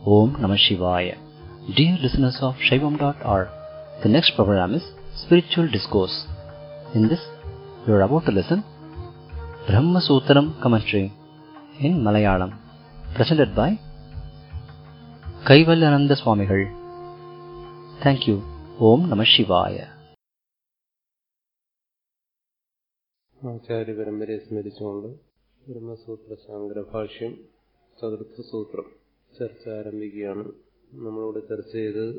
Om Namah Shivaya. Dear listeners of Shaivam.org, the next program is Spiritual Discourse. In this, you are about to listen Brahma Sutram commentary in Malayalam, presented by Kaivalyananda Swamigal. Thank you. Om Namah Shivaya. ആചാര്യ പരമ്പരയെ സ്മരിച്ചുകൊണ്ട് ബ്രഹ്മസൂത്ര ശാങ്കര ഭാഷ്യം ചതുർത്ഥ സൂത്രം ചർച്ച ആരംഭിക്കുകയാണ് നമ്മളിവിടെ ചർച്ച ചെയ്തത്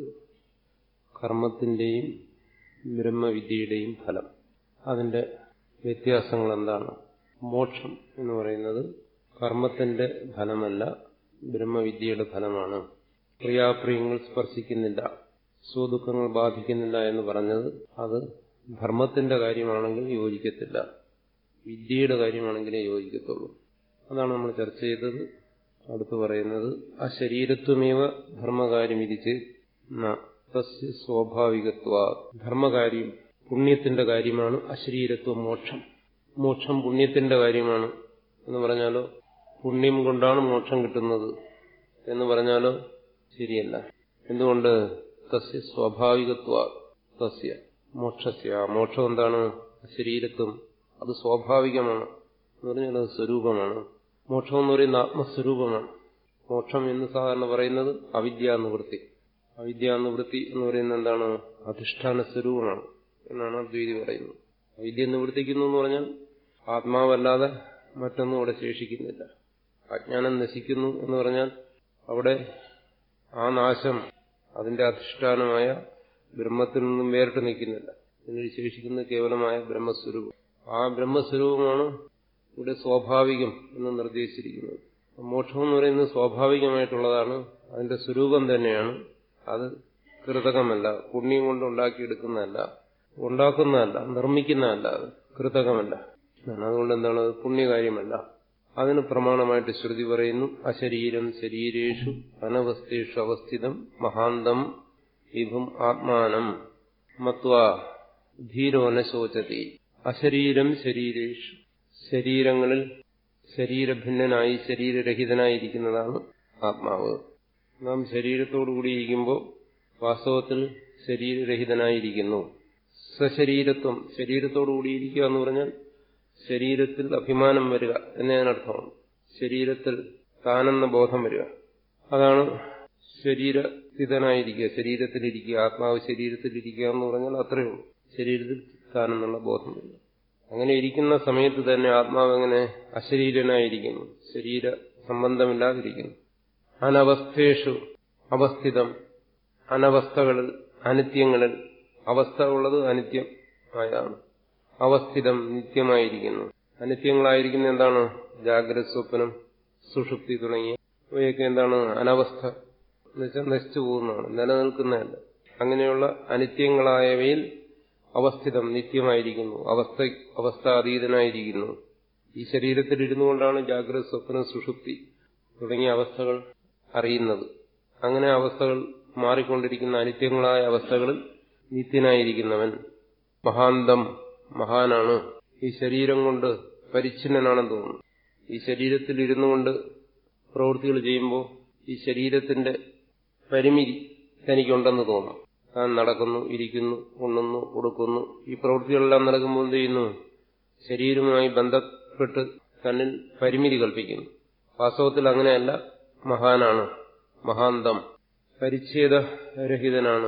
കർമ്മത്തിന്റെയും ബ്രഹ്മവിദ്യയുടെയും ഫലം അതിന്റെ വ്യത്യാസങ്ങൾ എന്താണ് മോക്ഷം എന്ന് പറയുന്നത് കർമ്മത്തിന്റെ ഫലമല്ല ബ്രഹ്മവിദ്യയുടെ ഫലമാണ് പ്രിയാപ്രിയങ്ങൾ സ്പർശിക്കുന്നില്ല സ്വദുഃഖങ്ങൾ ബാധിക്കുന്നില്ല എന്ന് പറഞ്ഞത് അത് ധർമ്മത്തിന്റെ കാര്യമാണെങ്കിൽ യോജിക്കത്തില്ല വിദ്യയുടെ കാര്യമാണെങ്കിലേ യോജിക്കത്തുള്ളൂ അതാണ് നമ്മൾ ചർച്ച ചെയ്തത് അടുത്ത് പറയുന്നത് ആ ശരീരത്വമേവ ധർമ്മകാര്യം ഇരിച്ച് തസ്യ സ്വാഭാവികത്വ ധർമ്മകാര്യം പുണ്യത്തിന്റെ കാര്യമാണ് അശരീരത്വം മോക്ഷം മോക്ഷം പുണ്യത്തിന്റെ കാര്യമാണ് എന്ന് പറഞ്ഞാലോ പുണ്യം കൊണ്ടാണ് മോക്ഷം കിട്ടുന്നത് എന്ന് പറഞ്ഞാലോ ശരിയല്ല എന്തുകൊണ്ട് തസ്യ സ്വാഭാവികത്വ തസ്യ മോക്ഷസ്യ മോക്ഷം എന്താണ് ശരീരത്വം അത് സ്വാഭാവികമാണ് എന്ന് പറഞ്ഞാൽ അത് സ്വരൂപമാണ് മോക്ഷം എന്ന് പറയുന്ന ആത്മസ്വരൂപമാണ് മോക്ഷം എന്ന് സാധാരണ പറയുന്നത് അവിദ്യാനുവൃത്തി അവിദ്യാനുവൃത്തി എന്ന് പറയുന്നത് എന്താണ് അധിഷ്ഠാന സ്വരൂപമാണ് എന്നാണ് അദ്വൈതി പറയുന്നത് അവിദ്യ നിവൃത്തിക്കുന്നു എന്ന് പറഞ്ഞാൽ ആത്മാവല്ലാതെ മറ്റൊന്നും അവിടെ ശേഷിക്കുന്നില്ല അജ്ഞാനം നശിക്കുന്നു എന്ന് പറഞ്ഞാൽ അവിടെ ആ നാശം അതിന്റെ അധിഷ്ഠാനമായ ബ്രഹ്മത്തിൽ നിന്നും വേറിട്ട് നിൽക്കുന്നില്ല ഇതിൽ ശേഷിക്കുന്നത് കേവലമായ ബ്രഹ്മസ്വരൂപം ആ ബ്രഹ്മസ്വരൂപമാണ് ഇവിടെ സ്വാഭാവികം എന്ന് നിർദ്ദേശിച്ചിരിക്കുന്നത് മോക്ഷം എന്ന് പറയുന്നത് സ്വാഭാവികമായിട്ടുള്ളതാണ് അതിന്റെ സ്വരൂപം തന്നെയാണ് അത് കൃതകമല്ല പുണ്യം കൊണ്ട് ഉണ്ടാക്കിയെടുക്കുന്നതല്ല ഉണ്ടാക്കുന്നതല്ല നിർമ്മിക്കുന്നതല്ല അത് കൃതകമല്ല അതുകൊണ്ട് എന്താണ് അത് പുണ്യകാര്യമല്ല അതിന് പ്രമാണമായിട്ട് ശ്രുതി പറയുന്നു അശരീരം ശരീരേഷു അനവസ്ഥേഷു അവസ്ഥിതം മഹാന്തം വിഭും ആത്മാനം മത്വ ധീരോന ശോചതി അശരീരം ശരീരേഷു ശരീരങ്ങളിൽ ശരീരഭിന്നനായി ശരീരരഹിതനായിരിക്കുന്നതാണ് ആത്മാവ് നാം ശരീരത്തോടുകൂടിയിരിക്കുമ്പോൾ വാസ്തവത്തിൽ ശരീരരഹിതനായിരിക്കുന്നു സശരീരത്വം ശരീരത്തോടുകൂടിയിരിക്കുക എന്ന് പറഞ്ഞാൽ ശരീരത്തിൽ അഭിമാനം വരിക എന്നതിനർത്ഥമാണ് ശരീരത്തിൽ താനെന്ന ബോധം വരിക അതാണ് ശരീരസ്ഥിതനായിരിക്കുക ശരീരത്തിലിരിക്കുക ആത്മാവ് ശരീരത്തിലിരിക്കുക എന്ന് പറഞ്ഞാൽ അത്രയേ ഉള്ളൂ ശരീരത്തിൽ താനെന്നുള്ള ബോധം വരിക അങ്ങനെ ഇരിക്കുന്ന സമയത്ത് തന്നെ ആത്മാവ് എങ്ങനെ അശരീരനായിരിക്കുന്നു ശരീര സംബന്ധമില്ലാതിരിക്കുന്നു അനവസ്ഥേഷു അവസ്ഥിതം അനവസ്ഥകളിൽ അനിത്യങ്ങളിൽ അവസ്ഥ ഉള്ളത് അനിത്യം ആയതാണ് അവസ്ഥിതം നിത്യമായിരിക്കുന്നു അനിത്യങ്ങളായിരിക്കുന്ന എന്താണ് ജാഗ്രത സ്വപ്നം സുഷുപ്തി തുടങ്ങിയ ഇവയൊക്കെ എന്താണ് അനവസ്ഥ എന്നുവെച്ചാൽ നശിച്ചു പോകുന്നതാണ് നിലനിൽക്കുന്നതല്ല അങ്ങനെയുള്ള അനിത്യങ്ങളായവയിൽ അവസ്ഥിതം നിത്യമായിരിക്കുന്നു അവസ്ഥ അവസ്ഥാതീതനായിരിക്കുന്നു ഈ ശരീരത്തിൽ ഇരുന്നു കൊണ്ടാണ് ജാഗ്രത സ്വപ്നം സുഷുപ്തി തുടങ്ങിയ അവസ്ഥകൾ അറിയുന്നത് അങ്ങനെ അവസ്ഥകൾ മാറിക്കൊണ്ടിരിക്കുന്ന അനിത്യങ്ങളായ അവസ്ഥകളിൽ നിത്യനായിരിക്കുന്നവൻ മഹാന്തം മഹാനാണ് ഈ ശരീരം കൊണ്ട് പരിച്ഛിന്നനാണെന്ന് തോന്നുന്നു ഈ ശരീരത്തിൽ ഇരുന്നു കൊണ്ട് പ്രവൃത്തികൾ ചെയ്യുമ്പോൾ ഈ ശരീരത്തിന്റെ പരിമിതി തനിക്കുണ്ടെന്ന് തോന്നും താൻ നടക്കുന്നു ഇരിക്കുന്നു ഉണ്ണുന്നു ഉടുക്കുന്നു ഈ പ്രവൃത്തികളെല്ലാം നടക്കുമ്പോൾ എന്ത് ചെയ്യുന്നു ശരീരവുമായി ബന്ധപ്പെട്ട് തന്നിൽ പരിമിതി കൽപ്പിക്കുന്നു വാസ്തവത്തിൽ അങ്ങനെയല്ല മഹാനാണ് മഹാന്തം പരിച്ഛേദരഹിതനാണ്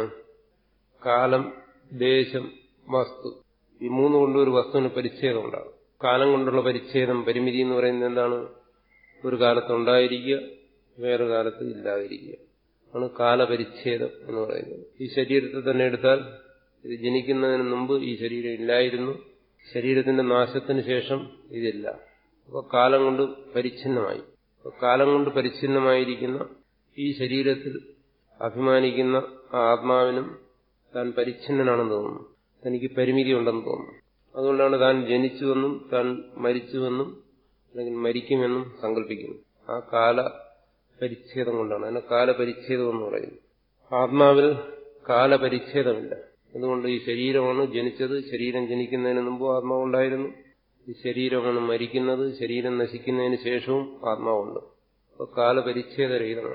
കാലം ദേശം വസ്തു ഈ മൂന്ന് കൊണ്ട് ഒരു വസ്തുവിന് പരിച്ഛേദം ഉണ്ടാകും കാലം കൊണ്ടുള്ള പരിച്ഛേദം പരിമിതി എന്ന് പറയുന്നത് എന്താണ് ഒരു കാലത്ത് ഉണ്ടായിരിക്കുക വേറൊരു കാലത്ത് ഇല്ലാതിരിക്കുക ആണ് കാലപരിച്ഛേദം എന്ന് പറയുന്നത് ഈ ശരീരത്തെ തന്നെ എടുത്താൽ ഇത് ജനിക്കുന്നതിന് മുമ്പ് ഈ ശരീരം ഇല്ലായിരുന്നു ശരീരത്തിന്റെ നാശത്തിന് ശേഷം ഇതില്ല അപ്പോൾ കാലം കൊണ്ട് പരിച്ഛിന്നമായി കാലം കൊണ്ട് പരിച്ഛിന്നമായിരിക്കുന്ന ഈ ശരീരത്തിൽ അഭിമാനിക്കുന്ന ആ ആത്മാവിനും താൻ പരിച്ഛിന്നനാണെന്ന് തോന്നുന്നു തനിക്ക് പരിമിതി ഉണ്ടെന്ന് തോന്നുന്നു അതുകൊണ്ടാണ് താൻ ജനിച്ചുവെന്നും താൻ മരിച്ചുവെന്നും അല്ലെങ്കിൽ മരിക്കുമെന്നും സങ്കല്പിക്കുന്നു ആ കാല പരിച്ഛേദം കൊണ്ടാണ് അതിനെ കാലപരിച്ഛേദം എന്ന് പറയുന്നത് ആത്മാവിൽ കാലപരിച്ഛേദമില്ല അതുകൊണ്ട് ഈ ശരീരമാണ് ജനിച്ചത് ശരീരം ജനിക്കുന്നതിന് മുമ്പ് ആത്മാവുണ്ടായിരുന്നു ഈ ശരീരമാണ് മരിക്കുന്നത് ശരീരം നശിക്കുന്നതിന് ശേഷവും ആത്മാവുണ്ട് അപ്പോൾ കാലപരിച്ഛേദരഹിതമാണ്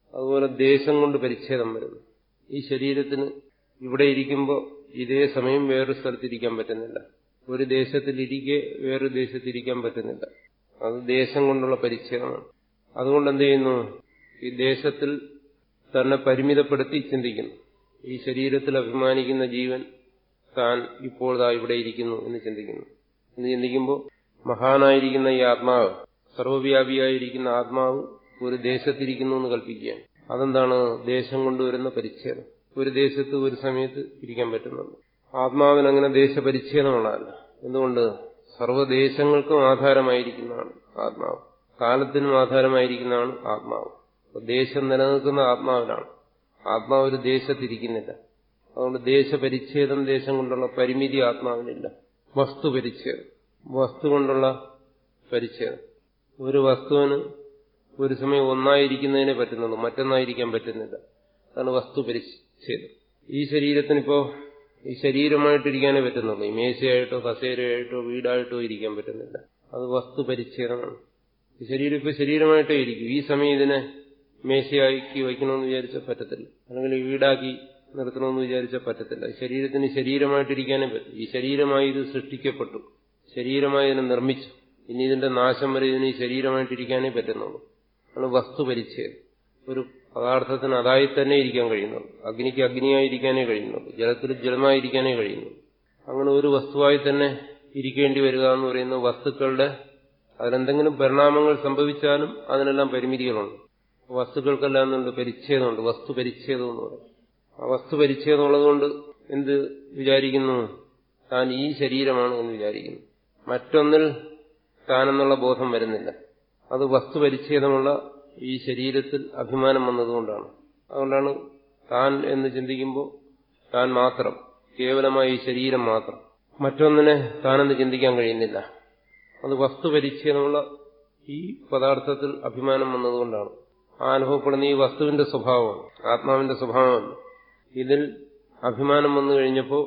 അതുപോലെ ദേശം കൊണ്ട് പരിച്ഛേദം വരുന്നു ഈ ശരീരത്തിന് ഇവിടെ ഇരിക്കുമ്പോൾ ഇതേ സമയം വേറൊരു സ്ഥലത്തിരിക്കാൻ പറ്റുന്നില്ല ഒരു ദേശത്തിലിരിക്കെ വേറൊരു ദേശത്തിരിക്കാൻ പറ്റുന്നില്ല അത് ദേശം കൊണ്ടുള്ള പരിച്ഛേദമാണ് അതുകൊണ്ട് എന്ത് ചെയ്യുന്നു ഈ ദേശത്തിൽ തന്നെ പരിമിതപ്പെടുത്തി ചിന്തിക്കുന്നു ഈ ശരീരത്തിൽ അഭിമാനിക്കുന്ന ജീവൻ താൻ ഇപ്പോൾ ദാ ഇവിടെ ഇരിക്കുന്നു എന്ന് ചിന്തിക്കുന്നു എന്ന് ചിന്തിക്കുമ്പോൾ മഹാനായിരിക്കുന്ന ഈ ആത്മാവ് സർവവ്യാപിയായിരിക്കുന്ന ആത്മാവ് ഒരു ദേശത്തിരിക്കുന്നു എന്ന് കൽപ്പിക്കുകയാണ് അതെന്താണ് ദേശം കൊണ്ടുവരുന്ന പരിച്ഛേദം ഒരു ദേശത്ത് ഒരു സമയത്ത് ഇരിക്കാൻ പറ്റുന്നുണ്ട് ആത്മാവിന് അങ്ങനെ ദേശപരിച്ഛേദമുള്ളതല്ല എന്തുകൊണ്ട് സർവ്വദേശങ്ങൾക്കും ആധാരമായിരിക്കുന്നതാണ് ആത്മാവ് കാലത്തിനും ആധാരമായിരിക്കുന്നതാണ് ആത്മാവ് ദേശം നിലനിൽക്കുന്ന ആത്മാവിനാണ് ആത്മാവ് ഒരു ദേശത്തിരിക്കുന്നില്ല അതുകൊണ്ട് ദേശപരിച്ഛേദം ദേശം കൊണ്ടുള്ള പരിമിതി ആത്മാവിനില്ല വസ്തുപരിച്ഛേദം വസ്തു കൊണ്ടുള്ള പരിച്ഛേദം ഒരു വസ്തുവിന് ഒരു സമയം ഒന്നായിരിക്കുന്നതിനെ പറ്റുന്നുള്ളൂ മറ്റൊന്നായിരിക്കാൻ പറ്റുന്നില്ല അതാണ് വസ്തു പരിച്ഛേദം ഈ ശരീരത്തിനിപ്പോ ഈ ശരീരമായിട്ടിരിക്കാനേ പറ്റുന്നുള്ളൂ ഈ മേശയായിട്ടോ കസേരയായിട്ടോ വീടായിട്ടോ ഇരിക്കാൻ പറ്റുന്നില്ല അത് വസ്തു പരിച്ഛേദമാണ് ഈ ശരീരം ഇപ്പൊ ശരീരമായിട്ടേ ഇരിക്കും ഈ സമയം ഇതിനെ മേശയാക്കി വയ്ക്കണമെന്ന് വിചാരിച്ചാൽ പറ്റത്തില്ല അല്ലെങ്കിൽ വീടാക്കി നിർത്തണമെന്ന് വിചാരിച്ചാൽ പറ്റത്തില്ല ശരീരത്തിന് ശരീരമായിട്ടിരിക്കാനേ പറ്റും ഈ ശരീരമായി ഇത് സൃഷ്ടിക്കപ്പെട്ടു ശരീരമായി ഇതിനെ നിർമ്മിച്ചു ഇനി ഇതിന്റെ നാശം വരെ ഇതിന് ഈ ശരീരമായിട്ടിരിക്കാനേ പറ്റുന്നുള്ളൂ ആണ് വസ്തു പരിച്ഛേദം ഒരു പദാർത്ഥത്തിന് അതായി തന്നെ ഇരിക്കാൻ കഴിയുന്നുള്ളൂ അഗ്നിക്ക് അഗ്നിയായിരിക്കാനേ കഴിയുന്നുള്ളൂ ജലത്തിൽ ജലമായിരിക്കാനേ കഴിയുന്നുള്ളൂ അങ്ങനെ ഒരു വസ്തുവായി തന്നെ ഇരിക്കേണ്ടി വരിക എന്ന് പറയുന്ന വസ്തുക്കളുടെ അതിലെന്തെങ്കിലും പരിണാമങ്ങൾ സംഭവിച്ചാലും അതിനെല്ലാം പരിമിതികളുണ്ട് വസ്തുക്കൾക്കെല്ലാം എന്തുണ്ട് പരിച്ഛേദമുണ്ട് വസ്തു പരിച്ഛേദം എന്ന് പറയും ആ വസ്തു പരിച്ഛേദം ഉള്ളതുകൊണ്ട് എന്ത് വിചാരിക്കുന്നു താൻ ഈ ശരീരമാണ് എന്ന് വിചാരിക്കുന്നു മറ്റൊന്നിൽ താനെന്നുള്ള ബോധം വരുന്നില്ല അത് വസ്തു പരിച്ഛേദമുള്ള ഈ ശരീരത്തിൽ അഭിമാനം വന്നതുകൊണ്ടാണ് അതുകൊണ്ടാണ് താൻ എന്ന് ചിന്തിക്കുമ്പോൾ താൻ മാത്രം കേവലമായ ഈ ശരീരം മാത്രം മറ്റൊന്നിനെ താനെന്ന് ചിന്തിക്കാൻ കഴിയുന്നില്ല അത് വസ്തു പരിച്ഛേദമുള്ള ഈ പദാർത്ഥത്തിൽ അഭിമാനം വന്നതുകൊണ്ടാണ് ആ അനുഭവപ്പെടുന്ന ഈ വസ്തുവിന്റെ സ്വഭാവം ആത്മാവിന്റെ സ്വഭാവമല്ല ഇതിൽ അഭിമാനം വന്നു കഴിഞ്ഞപ്പോൾ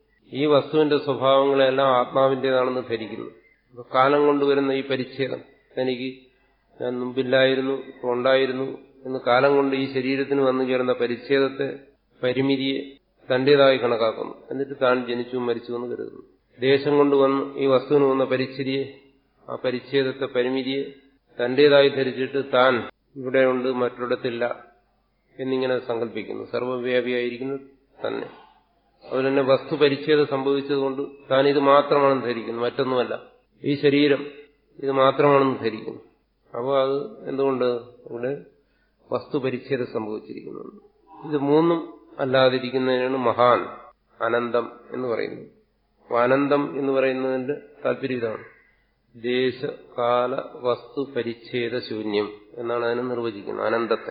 ഈ വസ്തുവിന്റെ സ്വഭാവങ്ങളെല്ലാം ആത്മാവിന്റേതാണെന്ന് ധരിക്കുന്നു കാലം കൊണ്ടുവരുന്ന ഈ പരിച്ഛേദം എനിക്ക് ഞാൻ മുമ്പില്ലായിരുന്നു ഇപ്പോൾ ഉണ്ടായിരുന്നു എന്ന് കാലം കൊണ്ട് ഈ ശരീരത്തിന് വന്നു ചേർന്ന പരിച്ഛേദത്തെ പരിമിതിയെ തന്റേതായി കണക്കാക്കുന്നു എന്നിട്ട് താൻ ജനിച്ചു മരിച്ചു എന്ന് കരുതുന്നു ദേശം കൊണ്ട് വന്ന് ഈ വസ്തുവിന് വന്ന പരിച്ഛേദിയെ ആ പരിച്ഛേദത്തെ പരിമിതിയെ തന്റേതായി ധരിച്ചിട്ട് താൻ ഇവിടെയുണ്ട് മറ്റൊരിടത്തില്ല എന്നിങ്ങനെ സങ്കല്പിക്കുന്നു സർവവ്യാപിയായിരിക്കുന്നു തന്നെ അതുപോലെ തന്നെ വസ്തു പരിച്ഛേദം സംഭവിച്ചതുകൊണ്ട് താൻ ഇത് മാത്രമാണെന്ന് ധരിക്കുന്നു മറ്റൊന്നുമല്ല ഈ ശരീരം ഇത് മാത്രമാണെന്ന് ധരിക്കുന്നു അപ്പോൾ അത് എന്തുകൊണ്ട് ഇവിടെ വസ്തു പരിച്ഛേദം സംഭവിച്ചിരിക്കുന്നു ഇത് മൂന്നും അല്ലാതിരിക്കുന്നതിനാണ് മഹാൻ അനന്തം എന്ന് പറയുന്നത് അപ്പോൾ അനന്തം എന്ന് പറയുന്നതിന്റെ താല്പര്യം ഇതാണ് ദേശകാല വസ്തു പരിച്ഛേദ ശൂന്യം എന്നാണ് അതിനെ നിർവചിക്കുന്നത് അനന്തത്തെ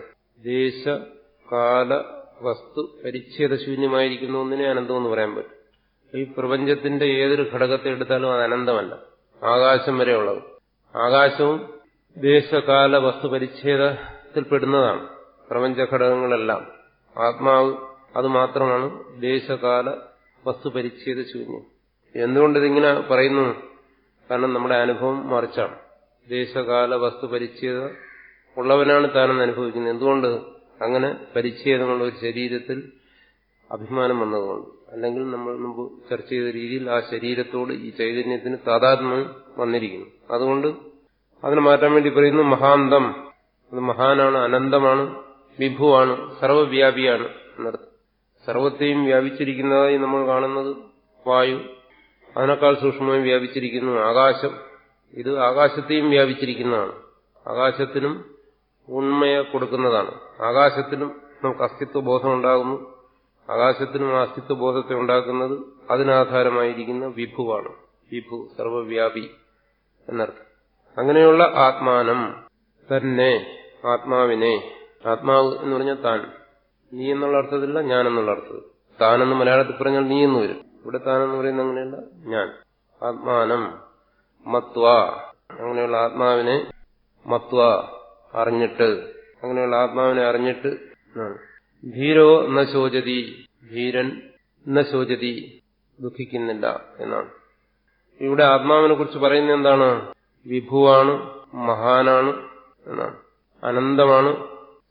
ദേശകാല വസ്തു പരിച്ഛേദ ശൂന്യമായിരിക്കുന്ന ഒന്നിനെ അനന്തം എന്ന് പറയാൻ പറ്റും ഈ പ്രപഞ്ചത്തിന്റെ ഏതൊരു ഘടകത്തെ എടുത്താലും അത് അനന്തമല്ല ആകാശം വരെയുള്ളത് ആകാശവും ദേശകാല വസ്തു പരിച്ഛേദത്തിൽപ്പെടുന്നതാണ് പ്രപഞ്ച ഘടകങ്ങളെല്ലാം ആത്മാവ് അത് മാത്രമാണ് ദേശകാല വസ്തു പരിച്ഛേദ ശൂന്യം എന്തുകൊണ്ട് ഇതിങ്ങനെ പറയുന്നു കാരണം നമ്മുടെ അനുഭവം മറിച്ചാണ് ദേശകാല വസ്തു പരിച്ഛേദ ഉള്ളവനാണ് താനെന്ന് അനുഭവിക്കുന്നത് എന്തുകൊണ്ട് അങ്ങനെ പരിച്ഛേദമുള്ള ഒരു ശരീരത്തിൽ അഭിമാനം വന്നതുകൊണ്ട് അല്ലെങ്കിൽ നമ്മൾ മുമ്പ് ചർച്ച ചെയ്ത രീതിയിൽ ആ ശരീരത്തോട് ഈ ചൈതന്യത്തിന് താതാത്മ്യം വന്നിരിക്കുന്നു അതുകൊണ്ട് അതിനെ മാറ്റാൻ വേണ്ടി പറയുന്നു മഹാന്തം അത് മഹാനാണ് അനന്തമാണ് വിഭുവാണ് സർവവ്യാപിയാണ് എന്നർത്ഥം സർവത്തെയും വ്യാപിച്ചിരിക്കുന്നതായി നമ്മൾ കാണുന്നത് വായു അതിനേക്കാൾ സൂക്ഷ്മമായി വ്യാപിച്ചിരിക്കുന്നു ആകാശം ഇത് ആകാശത്തെയും വ്യാപിച്ചിരിക്കുന്നതാണ് ആകാശത്തിനും ഉണ്മയെ കൊടുക്കുന്നതാണ് ആകാശത്തിനും നമുക്ക് അസ്തിത്വ ബോധം ഉണ്ടാകുന്നു ആകാശത്തിനും ആ അസ്തിത്വ ബോധത്തെ ഉണ്ടാക്കുന്നത് അതിനാധാരമായിരിക്കുന്ന വിഭുവാണ് വിഭു സർവവ്യാപി എന്നർത്ഥം അങ്ങനെയുള്ള ആത്മാനം തന്നെ ആത്മാവിനെ ആത്മാവ് എന്ന് പറഞ്ഞാൽ താൻ നീ എന്നുള്ള അർത്ഥത്തില്ല ഞാൻ എന്നുള്ള അർത്ഥത്തിൽ താനെന്ന് മലയാളത്തിൽ പറഞ്ഞാൽ നീ എന്ന് വരും ഇവിടെ താനെന്ന് പറയുന്നത് അങ്ങനെയല്ല ഞാൻ ആത്മാനം മത്വ അങ്ങനെയുള്ള ആത്മാവിനെ മത്വ അറിഞ്ഞിട്ട് അങ്ങനെയുള്ള ആത്മാവിനെ അറിഞ്ഞിട്ട് ധീരോ ന ശോചതി ധീരൻ ന ശോചതി ദുഃഖിക്കുന്നില്ല എന്നാണ് ഇവിടെ ആത്മാവിനെ കുറിച്ച് പറയുന്നത് എന്താണ് വിഭുവാണ് മഹാനാണ് എന്നാണ് അനന്തമാണ്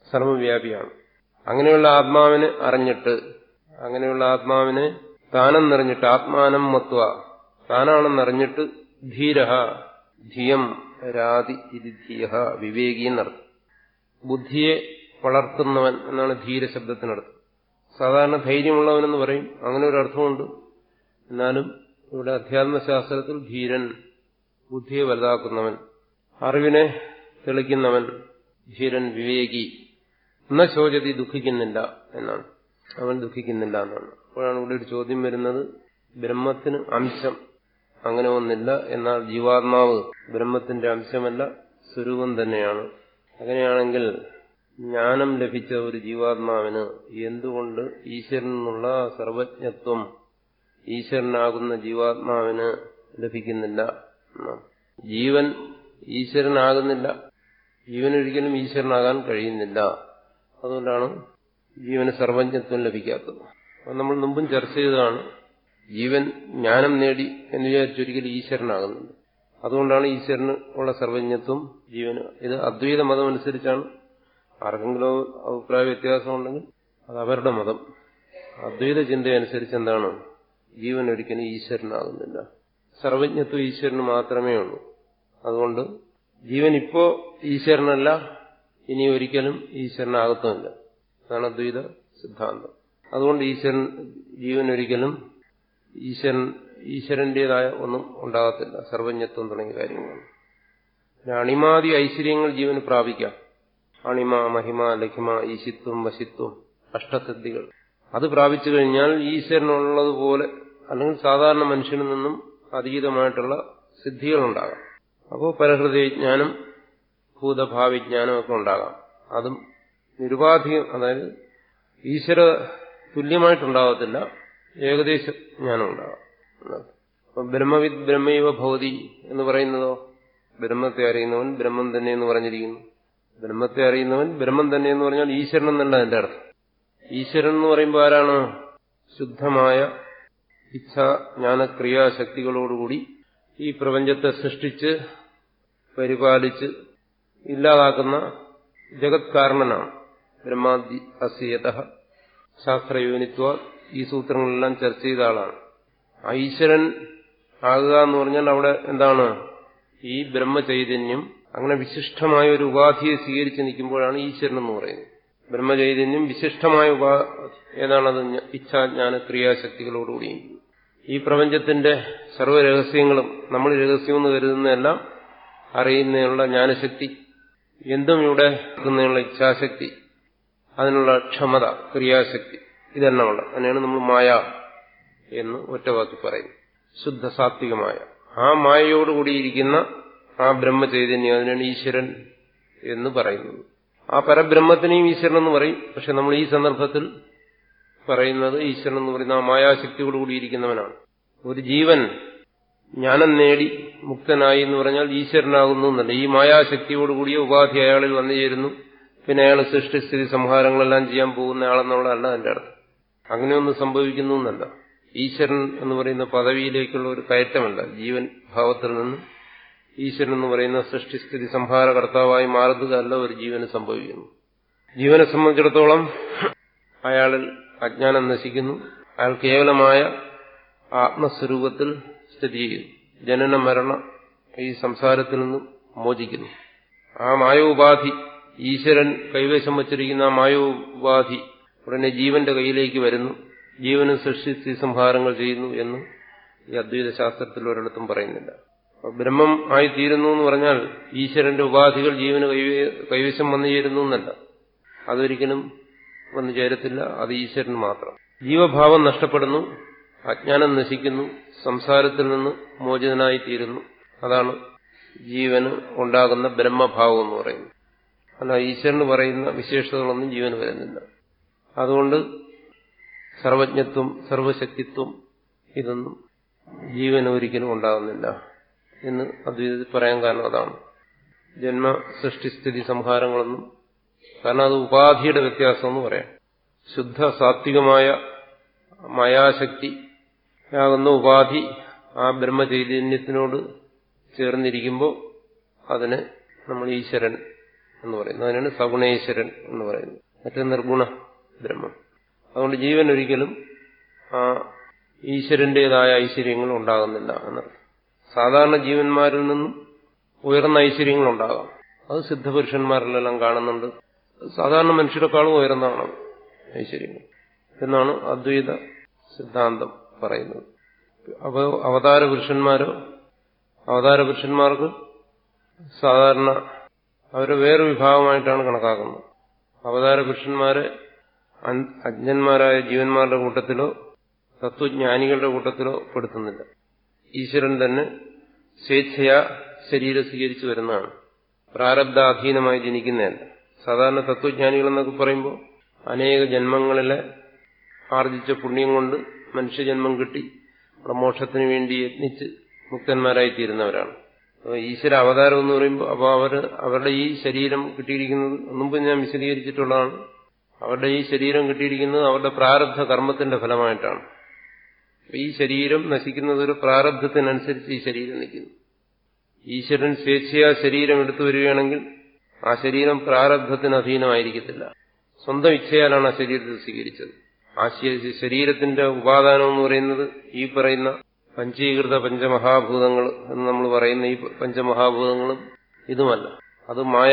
സർവവ്യാപിയാണ് അങ്ങനെയുള്ള ആത്മാവിനെ അറിഞ്ഞിട്ട് അങ്ങനെയുള്ള ആത്മാവിനെ താനെന്നറിഞ്ഞിട്ട് ആത്മാനം മത്വ താനാണെന്നറിഞ്ഞിട്ട് ധീര ധിയം രാതി ഇത് ധിയ വിവേകി എന്നർത്ഥം ബുദ്ധിയെ വളർത്തുന്നവൻ എന്നാണ് ധീര ശബ്ദത്തിനർത്ഥം സാധാരണ ധൈര്യമുള്ളവനെന്ന് പറയും അങ്ങനെ ഒരു അർത്ഥമുണ്ട് എന്നാലും ഇവിടെ അധ്യാത്മശാസ്ത്രത്തിൽ ധീരൻ ബുദ്ധിയെ വലുതാക്കുന്നവൻ അറിവിനെ തെളിക്കുന്നവൻ ധീരൻ വിവേകി എന്ന ചോദ്യത്തിൽ ദുഃഖിക്കുന്നില്ല എന്നാണ് അവൻ ദുഃഖിക്കുന്നില്ല എന്നാണ് അപ്പോഴാണ് ഇവിടെ ഒരു ചോദ്യം വരുന്നത് ബ്രഹ്മത്തിന് അംശം അങ്ങനെ ഒന്നില്ല എന്നാൽ ജീവാത്മാവ് ബ്രഹ്മത്തിന്റെ അംശമല്ല സ്വരൂപം തന്നെയാണ് അങ്ങനെയാണെങ്കിൽ ജ്ഞാനം ലഭിച്ച ഒരു ജീവാത്മാവിന് എന്തുകൊണ്ട് ഈശ്വരൻ നിന്നുള്ള സർവജ്ഞത്വം ഈശ്വരനാകുന്ന ജീവാത്മാവിന് ലഭിക്കുന്നില്ല ജീവൻ ഈശ്വരനാകുന്നില്ല ജീവനൊരിക്കലും ഈശ്വരനാകാൻ കഴിയുന്നില്ല അതുകൊണ്ടാണ് ജീവന് സർവജ്ഞത്വം ലഭിക്കാത്തത് അത് നമ്മൾ മുമ്പും ചർച്ച ചെയ്തതാണ് ജീവൻ ജ്ഞാനം നേടി എന്ന് വിചാരിച്ചൊരിക്കലും ഈശ്വരനാകുന്നുണ്ട് അതുകൊണ്ടാണ് ഈശ്വരന് ഉള്ള സർവജ്ഞത്വം ജീവന് ഇത് അദ്വൈത മതം അനുസരിച്ചാണ് ആർക്കെങ്കിലും അഭിപ്രായ വ്യത്യാസമുണ്ടെങ്കിൽ അത് അവരുടെ മതം അദ്വൈത ചിന്തയനുസരിച്ച് എന്താണ് ജീവൻ ഒരിക്കലും ഈശ്വരനാകുന്നില്ല സർവജ്ഞത്വം ഈശ്വരന് മാത്രമേ ഉള്ളൂ അതുകൊണ്ട് ജീവൻ ഇപ്പോ ഈശ്വരനല്ല ഇനി ഒരിക്കലും ഈശ്വരനാകത്തുമില്ല അതാണ് അദ്വൈത സിദ്ധാന്തം അതുകൊണ്ട് ഈശ്വരൻ ജീവൻ ഒരിക്കലും ഈശ്വരൻ ഈശ്വരന്റേതായ ഒന്നും ഉണ്ടാകത്തില്ല സർവജ്ഞത്വം തുടങ്ങിയ കാര്യങ്ങൾ അണിമാതി ഐശ്വര്യങ്ങൾ ജീവന് പ്രാപിക്കാം അണിമ മഹിമ ലഹിമ ഈശിത്വം വശിത്വം അഷ്ടസിദ്ധികൾ അത് പ്രാപിച്ചു കഴിഞ്ഞാൽ ഈശ്വരനുള്ളതുപോലെ അല്ലെങ്കിൽ സാധാരണ മനുഷ്യനിൽ നിന്നും അതീതമായിട്ടുള്ള സിദ്ധികളുണ്ടാകാം അപ്പോൾ പരഹൃദയജ്ഞാനം ഭൂതഭാവിജ്ഞാനം ഒക്കെ ഉണ്ടാകാം അതും നിരുപാധികം അതായത് ഈശ്വര തുല്യമായിട്ടുണ്ടാകത്തില്ല ഏകദേശ ജ്ഞാനം ഉണ്ടാകാം അപ്പം ബ്രഹ്മവിദ് ബ്രഹ്മൈവ ഭവതി എന്ന് പറയുന്നതോ ബ്രഹ്മത്തെ അറിയുന്നവൻ ബ്രഹ്മം തന്നെ എന്ന് പറഞ്ഞിരിക്കുന്നു ബ്രഹ്മത്തെ അറിയുന്നവൻ ബ്രഹ്മം തന്നെ എന്ന് പറഞ്ഞാൽ ഈശ്വരൻ എന്നല്ല എന്റെ അർത്ഥം ഈശ്വരൻ എന്ന് പറയുമ്പോൾ ആരാണ് ശുദ്ധമായ ഇച്ഛാ ജ്ഞാനക്രിയാശക്തികളോടുകൂടി ഈ പ്രപഞ്ചത്തെ സൃഷ്ടിച്ച് പരിപാലിച്ച് ഇല്ലാതാക്കുന്ന ജഗത് കാരണനാണ് ബ്രഹ്മാദി അസ്യത ശാസ്ത്രയോനിത്വ ഈ സൂത്രങ്ങളെല്ലാം ചർച്ച ചെയ്ത ആളാണ് ആ ഈശ്വരൻ ആകുക എന്ന് പറഞ്ഞാൽ അവിടെ എന്താണ് ഈ ബ്രഹ്മചൈതന്യം അങ്ങനെ വിശിഷ്ടമായ ഒരു ഉപാധിയെ സ്വീകരിച്ച് നിൽക്കുമ്പോഴാണ് ഈശ്വരൻ എന്ന് പറയുന്നത് ബ്രഹ്മചൈതന്യം വിശിഷ്ടമായ ഉപാധി ഏതാണത് ഇച്ഛാജ്ഞാന ക്രിയാശക്തികളോടുകൂടി ഈ പ്രപഞ്ചത്തിന്റെ സർവ്വരഹസ്യങ്ങളും നമ്മൾ രഹസ്യമെന്ന് കരുതുന്നതെല്ലാം അറിയുന്നതിനുള്ള ജ്ഞാനശക്തി എന്തും ഇവിടെ എത്തുന്നതിനുള്ള ഇച്ഛാശക്തി അതിനുള്ള ക്ഷമത ക്രിയാശക്തി ഇതെല്ലാമുള്ള അതിനെയാണ് നമ്മൾ മായ എന്ന് ഒറ്റവാക്കി പറയും ശുദ്ധ സാത്വികമായ ആ മായയോടുകൂടിയിരിക്കുന്ന ആ ബ്രഹ്മചൈതന്യം അതിനാണ് ഈശ്വരൻ എന്ന് പറയുന്നത് ആ പരബ്രഹ്മത്തിനെയും ഈശ്വരൻ എന്ന് പറയും പക്ഷെ നമ്മൾ ഈ സന്ദർഭത്തിൽ പറയുന്നത് ഈശ്വരൻ എന്ന് പറയുന്ന ആ മായാശക്തിയോടുകൂടിയിരിക്കുന്നവനാണ് ഒരു ജീവൻ ജ്ഞാനം നേടി മുക്തനായി എന്ന് പറഞ്ഞാൽ ഈശ്വരനാകുന്നു എന്നല്ല ഈ മായാശക്തിയോടുകൂടിയ ഉപാധി അയാളിൽ വന്നു ചേരുന്നു പിന്നെ അയാൾ സൃഷ്ടിസ്ഥിതി സംഹാരങ്ങളെല്ലാം ചെയ്യാൻ പോകുന്ന ആളെന്നുള്ളതല്ല എന്റെ അർത്ഥം അങ്ങനെയൊന്നും സംഭവിക്കുന്നു എന്നല്ല ഈശ്വരൻ എന്ന് പറയുന്ന പദവിയിലേക്കുള്ള ഒരു കയറ്റമല്ല ജീവൻ ഭാവത്തിൽ നിന്ന് ഈശ്വരൻ എന്ന് പറയുന്ന സൃഷ്ടിസ്ഥിതി സംഹാര കർത്താവായി മാറുന്നതല്ല ഒരു ജീവന് സംഭവിക്കുന്നു ജീവനെ സംബന്ധിച്ചിടത്തോളം അയാളിൽ അജ്ഞാനം നശിക്കുന്നു അയാൾ കേവലമായ ആത്മസ്വരൂപത്തിൽ സ്ഥിതി ചെയ്യുന്നു ജനന മരണ ഈ സംസാരത്തിൽ നിന്നും മോചിക്കുന്നു ആ മായോപാധി ഈശ്വരൻ കൈവശം വച്ചിരിക്കുന്ന ആ മായോപാധി ഉടനെ ജീവന്റെ കയ്യിലേക്ക് വരുന്നു ജീവനും സൃഷ്ടി സംഹാരങ്ങൾ ചെയ്യുന്നു എന്ന് ഈ അദ്വൈത ശാസ്ത്രത്തിൽ ഒരിടത്തും പറയുന്നില്ല ബ്രഹ്മം ആയി തീരുന്നു എന്ന് പറഞ്ഞാൽ ഈശ്വരന്റെ ഉപാധികൾ ജീവന് കൈവശം വന്നു ചേരുന്നു എന്നല്ല അതൊരിക്കലും വന്നു ചേരത്തില്ല അത് ഈശ്വരൻ മാത്രം ജീവഭാവം നഷ്ടപ്പെടുന്നു അജ്ഞാനം നശിക്കുന്നു സംസാരത്തിൽ നിന്ന് മോചിതനായി തീരുന്നു അതാണ് ജീവന് ഉണ്ടാകുന്ന ബ്രഹ്മഭാവം എന്ന് പറയുന്നത് അല്ല ഈശ്വരന് പറയുന്ന വിശേഷതകളൊന്നും ജീവന് വരുന്നില്ല അതുകൊണ്ട് സർവജ്ഞത്വം സർവശക്തിത്വം ഇതൊന്നും ജീവന് ഒരിക്കലും ഉണ്ടാകുന്നില്ല എന്ന് അദ്വൈതത്തിൽ പറയാൻ കാരണം അതാണ് ജന്മ സൃഷ്ടിസ്ഥിതി സംഹാരങ്ങളൊന്നും കാരണം അത് ഉപാധിയുടെ വ്യത്യാസം എന്ന് പറയാം ശുദ്ധ സാത്വികമായ മായാശക്തി ആകുന്ന ഉപാധി ആ ബ്രഹ്മചൈതന്യത്തിനോട് ചേർന്നിരിക്കുമ്പോൾ അതിന് നമ്മൾ ഈശ്വരൻ എന്ന് പറയുന്നത് അതിനാണ് സഗുണേശ്വരൻ എന്ന് പറയുന്നത് മറ്റേ നിർഗുണ ബ്രഹ്മം അതുകൊണ്ട് ജീവൻ ഒരിക്കലും ആ ഈശ്വരന്റേതായ ഐശ്വര്യങ്ങൾ ഉണ്ടാകുന്നില്ല എന്നർത്ഥം സാധാരണ ജീവന്മാരിൽ നിന്നും ഉയർന്ന ഐശ്വര്യങ്ങൾ ഉണ്ടാകാം അത് സിദ്ധപുരുഷന്മാരിലെല്ലാം കാണുന്നുണ്ട് സാധാരണ മനുഷ്യരെക്കാളും ഉയർന്നതാണ് ഐശ്വര്യങ്ങൾ എന്നാണ് അദ്വൈത സിദ്ധാന്തം പറയുന്നത് അപ്പോൾ അവതാര പുരുഷന്മാരോ അവതാര പുരുഷന്മാർക്ക് സാധാരണ അവരെ വേറെ വിഭാഗമായിട്ടാണ് കണക്കാക്കുന്നത് അവതാര പുരുഷന്മാരെ അജ്ഞന്മാരായ ജീവന്മാരുടെ കൂട്ടത്തിലോ തത്വജ്ഞാനികളുടെ കൂട്ടത്തിലോ പെടുത്തുന്നില്ല ഈശ്വരൻ തന്നെ സ്വേച്ഛയാ ശരീരം സ്വീകരിച്ചു വരുന്നതാണ് പ്രാരബ്ധാധീനമായി ജനിക്കുന്നതല്ല സാധാരണ തത്വജ്ഞാനികൾ എന്നൊക്കെ പറയുമ്പോൾ അനേക ജന്മങ്ങളിലെ ആർജിച്ച പുണ്യം കൊണ്ട് മനുഷ്യജന്മം കിട്ടി അവിടെ മോക്ഷത്തിന് വേണ്ടി യത്നിച്ച് മുക്തന്മാരായി തീരുന്നവരാണ് അപ്പോൾ ഈശ്വര അവതാരം എന്ന് പറയുമ്പോൾ അപ്പോൾ അവർ അവരുടെ ഈ ശരീരം കിട്ടിയിരിക്കുന്നത് മുമ്പ് ഞാൻ വിശദീകരിച്ചിട്ടുള്ളതാണ് അവരുടെ ഈ ശരീരം കിട്ടിയിരിക്കുന്നത് അവരുടെ പ്രാരബ്ധ കർമ്മത്തിന്റെ ഫലമായിട്ടാണ് ഈ ശരീരം നശിക്കുന്നത് ഒരു പ്രാരബ്ധത്തിനനുസരിച്ച് ഈ ശരീരം നിൽക്കുന്നു ഈശ്വരൻ സ്വേച്ഛയാ ശരീരം എടുത്തു വരികയാണെങ്കിൽ ആ ശരീരം പ്രാരബ്ധത്തിന് അധീനമായിരിക്കത്തില്ല സ്വന്തം ഇച്ഛയാലാണ് ആ ശരീരത്തെ സ്വീകരിച്ചത് ആ ശരീരത്തിന്റെ ഉപാദാനം എന്ന് പറയുന്നത് ഈ പറയുന്ന പഞ്ചീകൃത പഞ്ചമഹാഭൂതങ്ങൾ എന്ന് നമ്മൾ പറയുന്ന ഈ പഞ്ചമഹാഭൂതങ്ങളും ഇതുമല്ല അത് മായ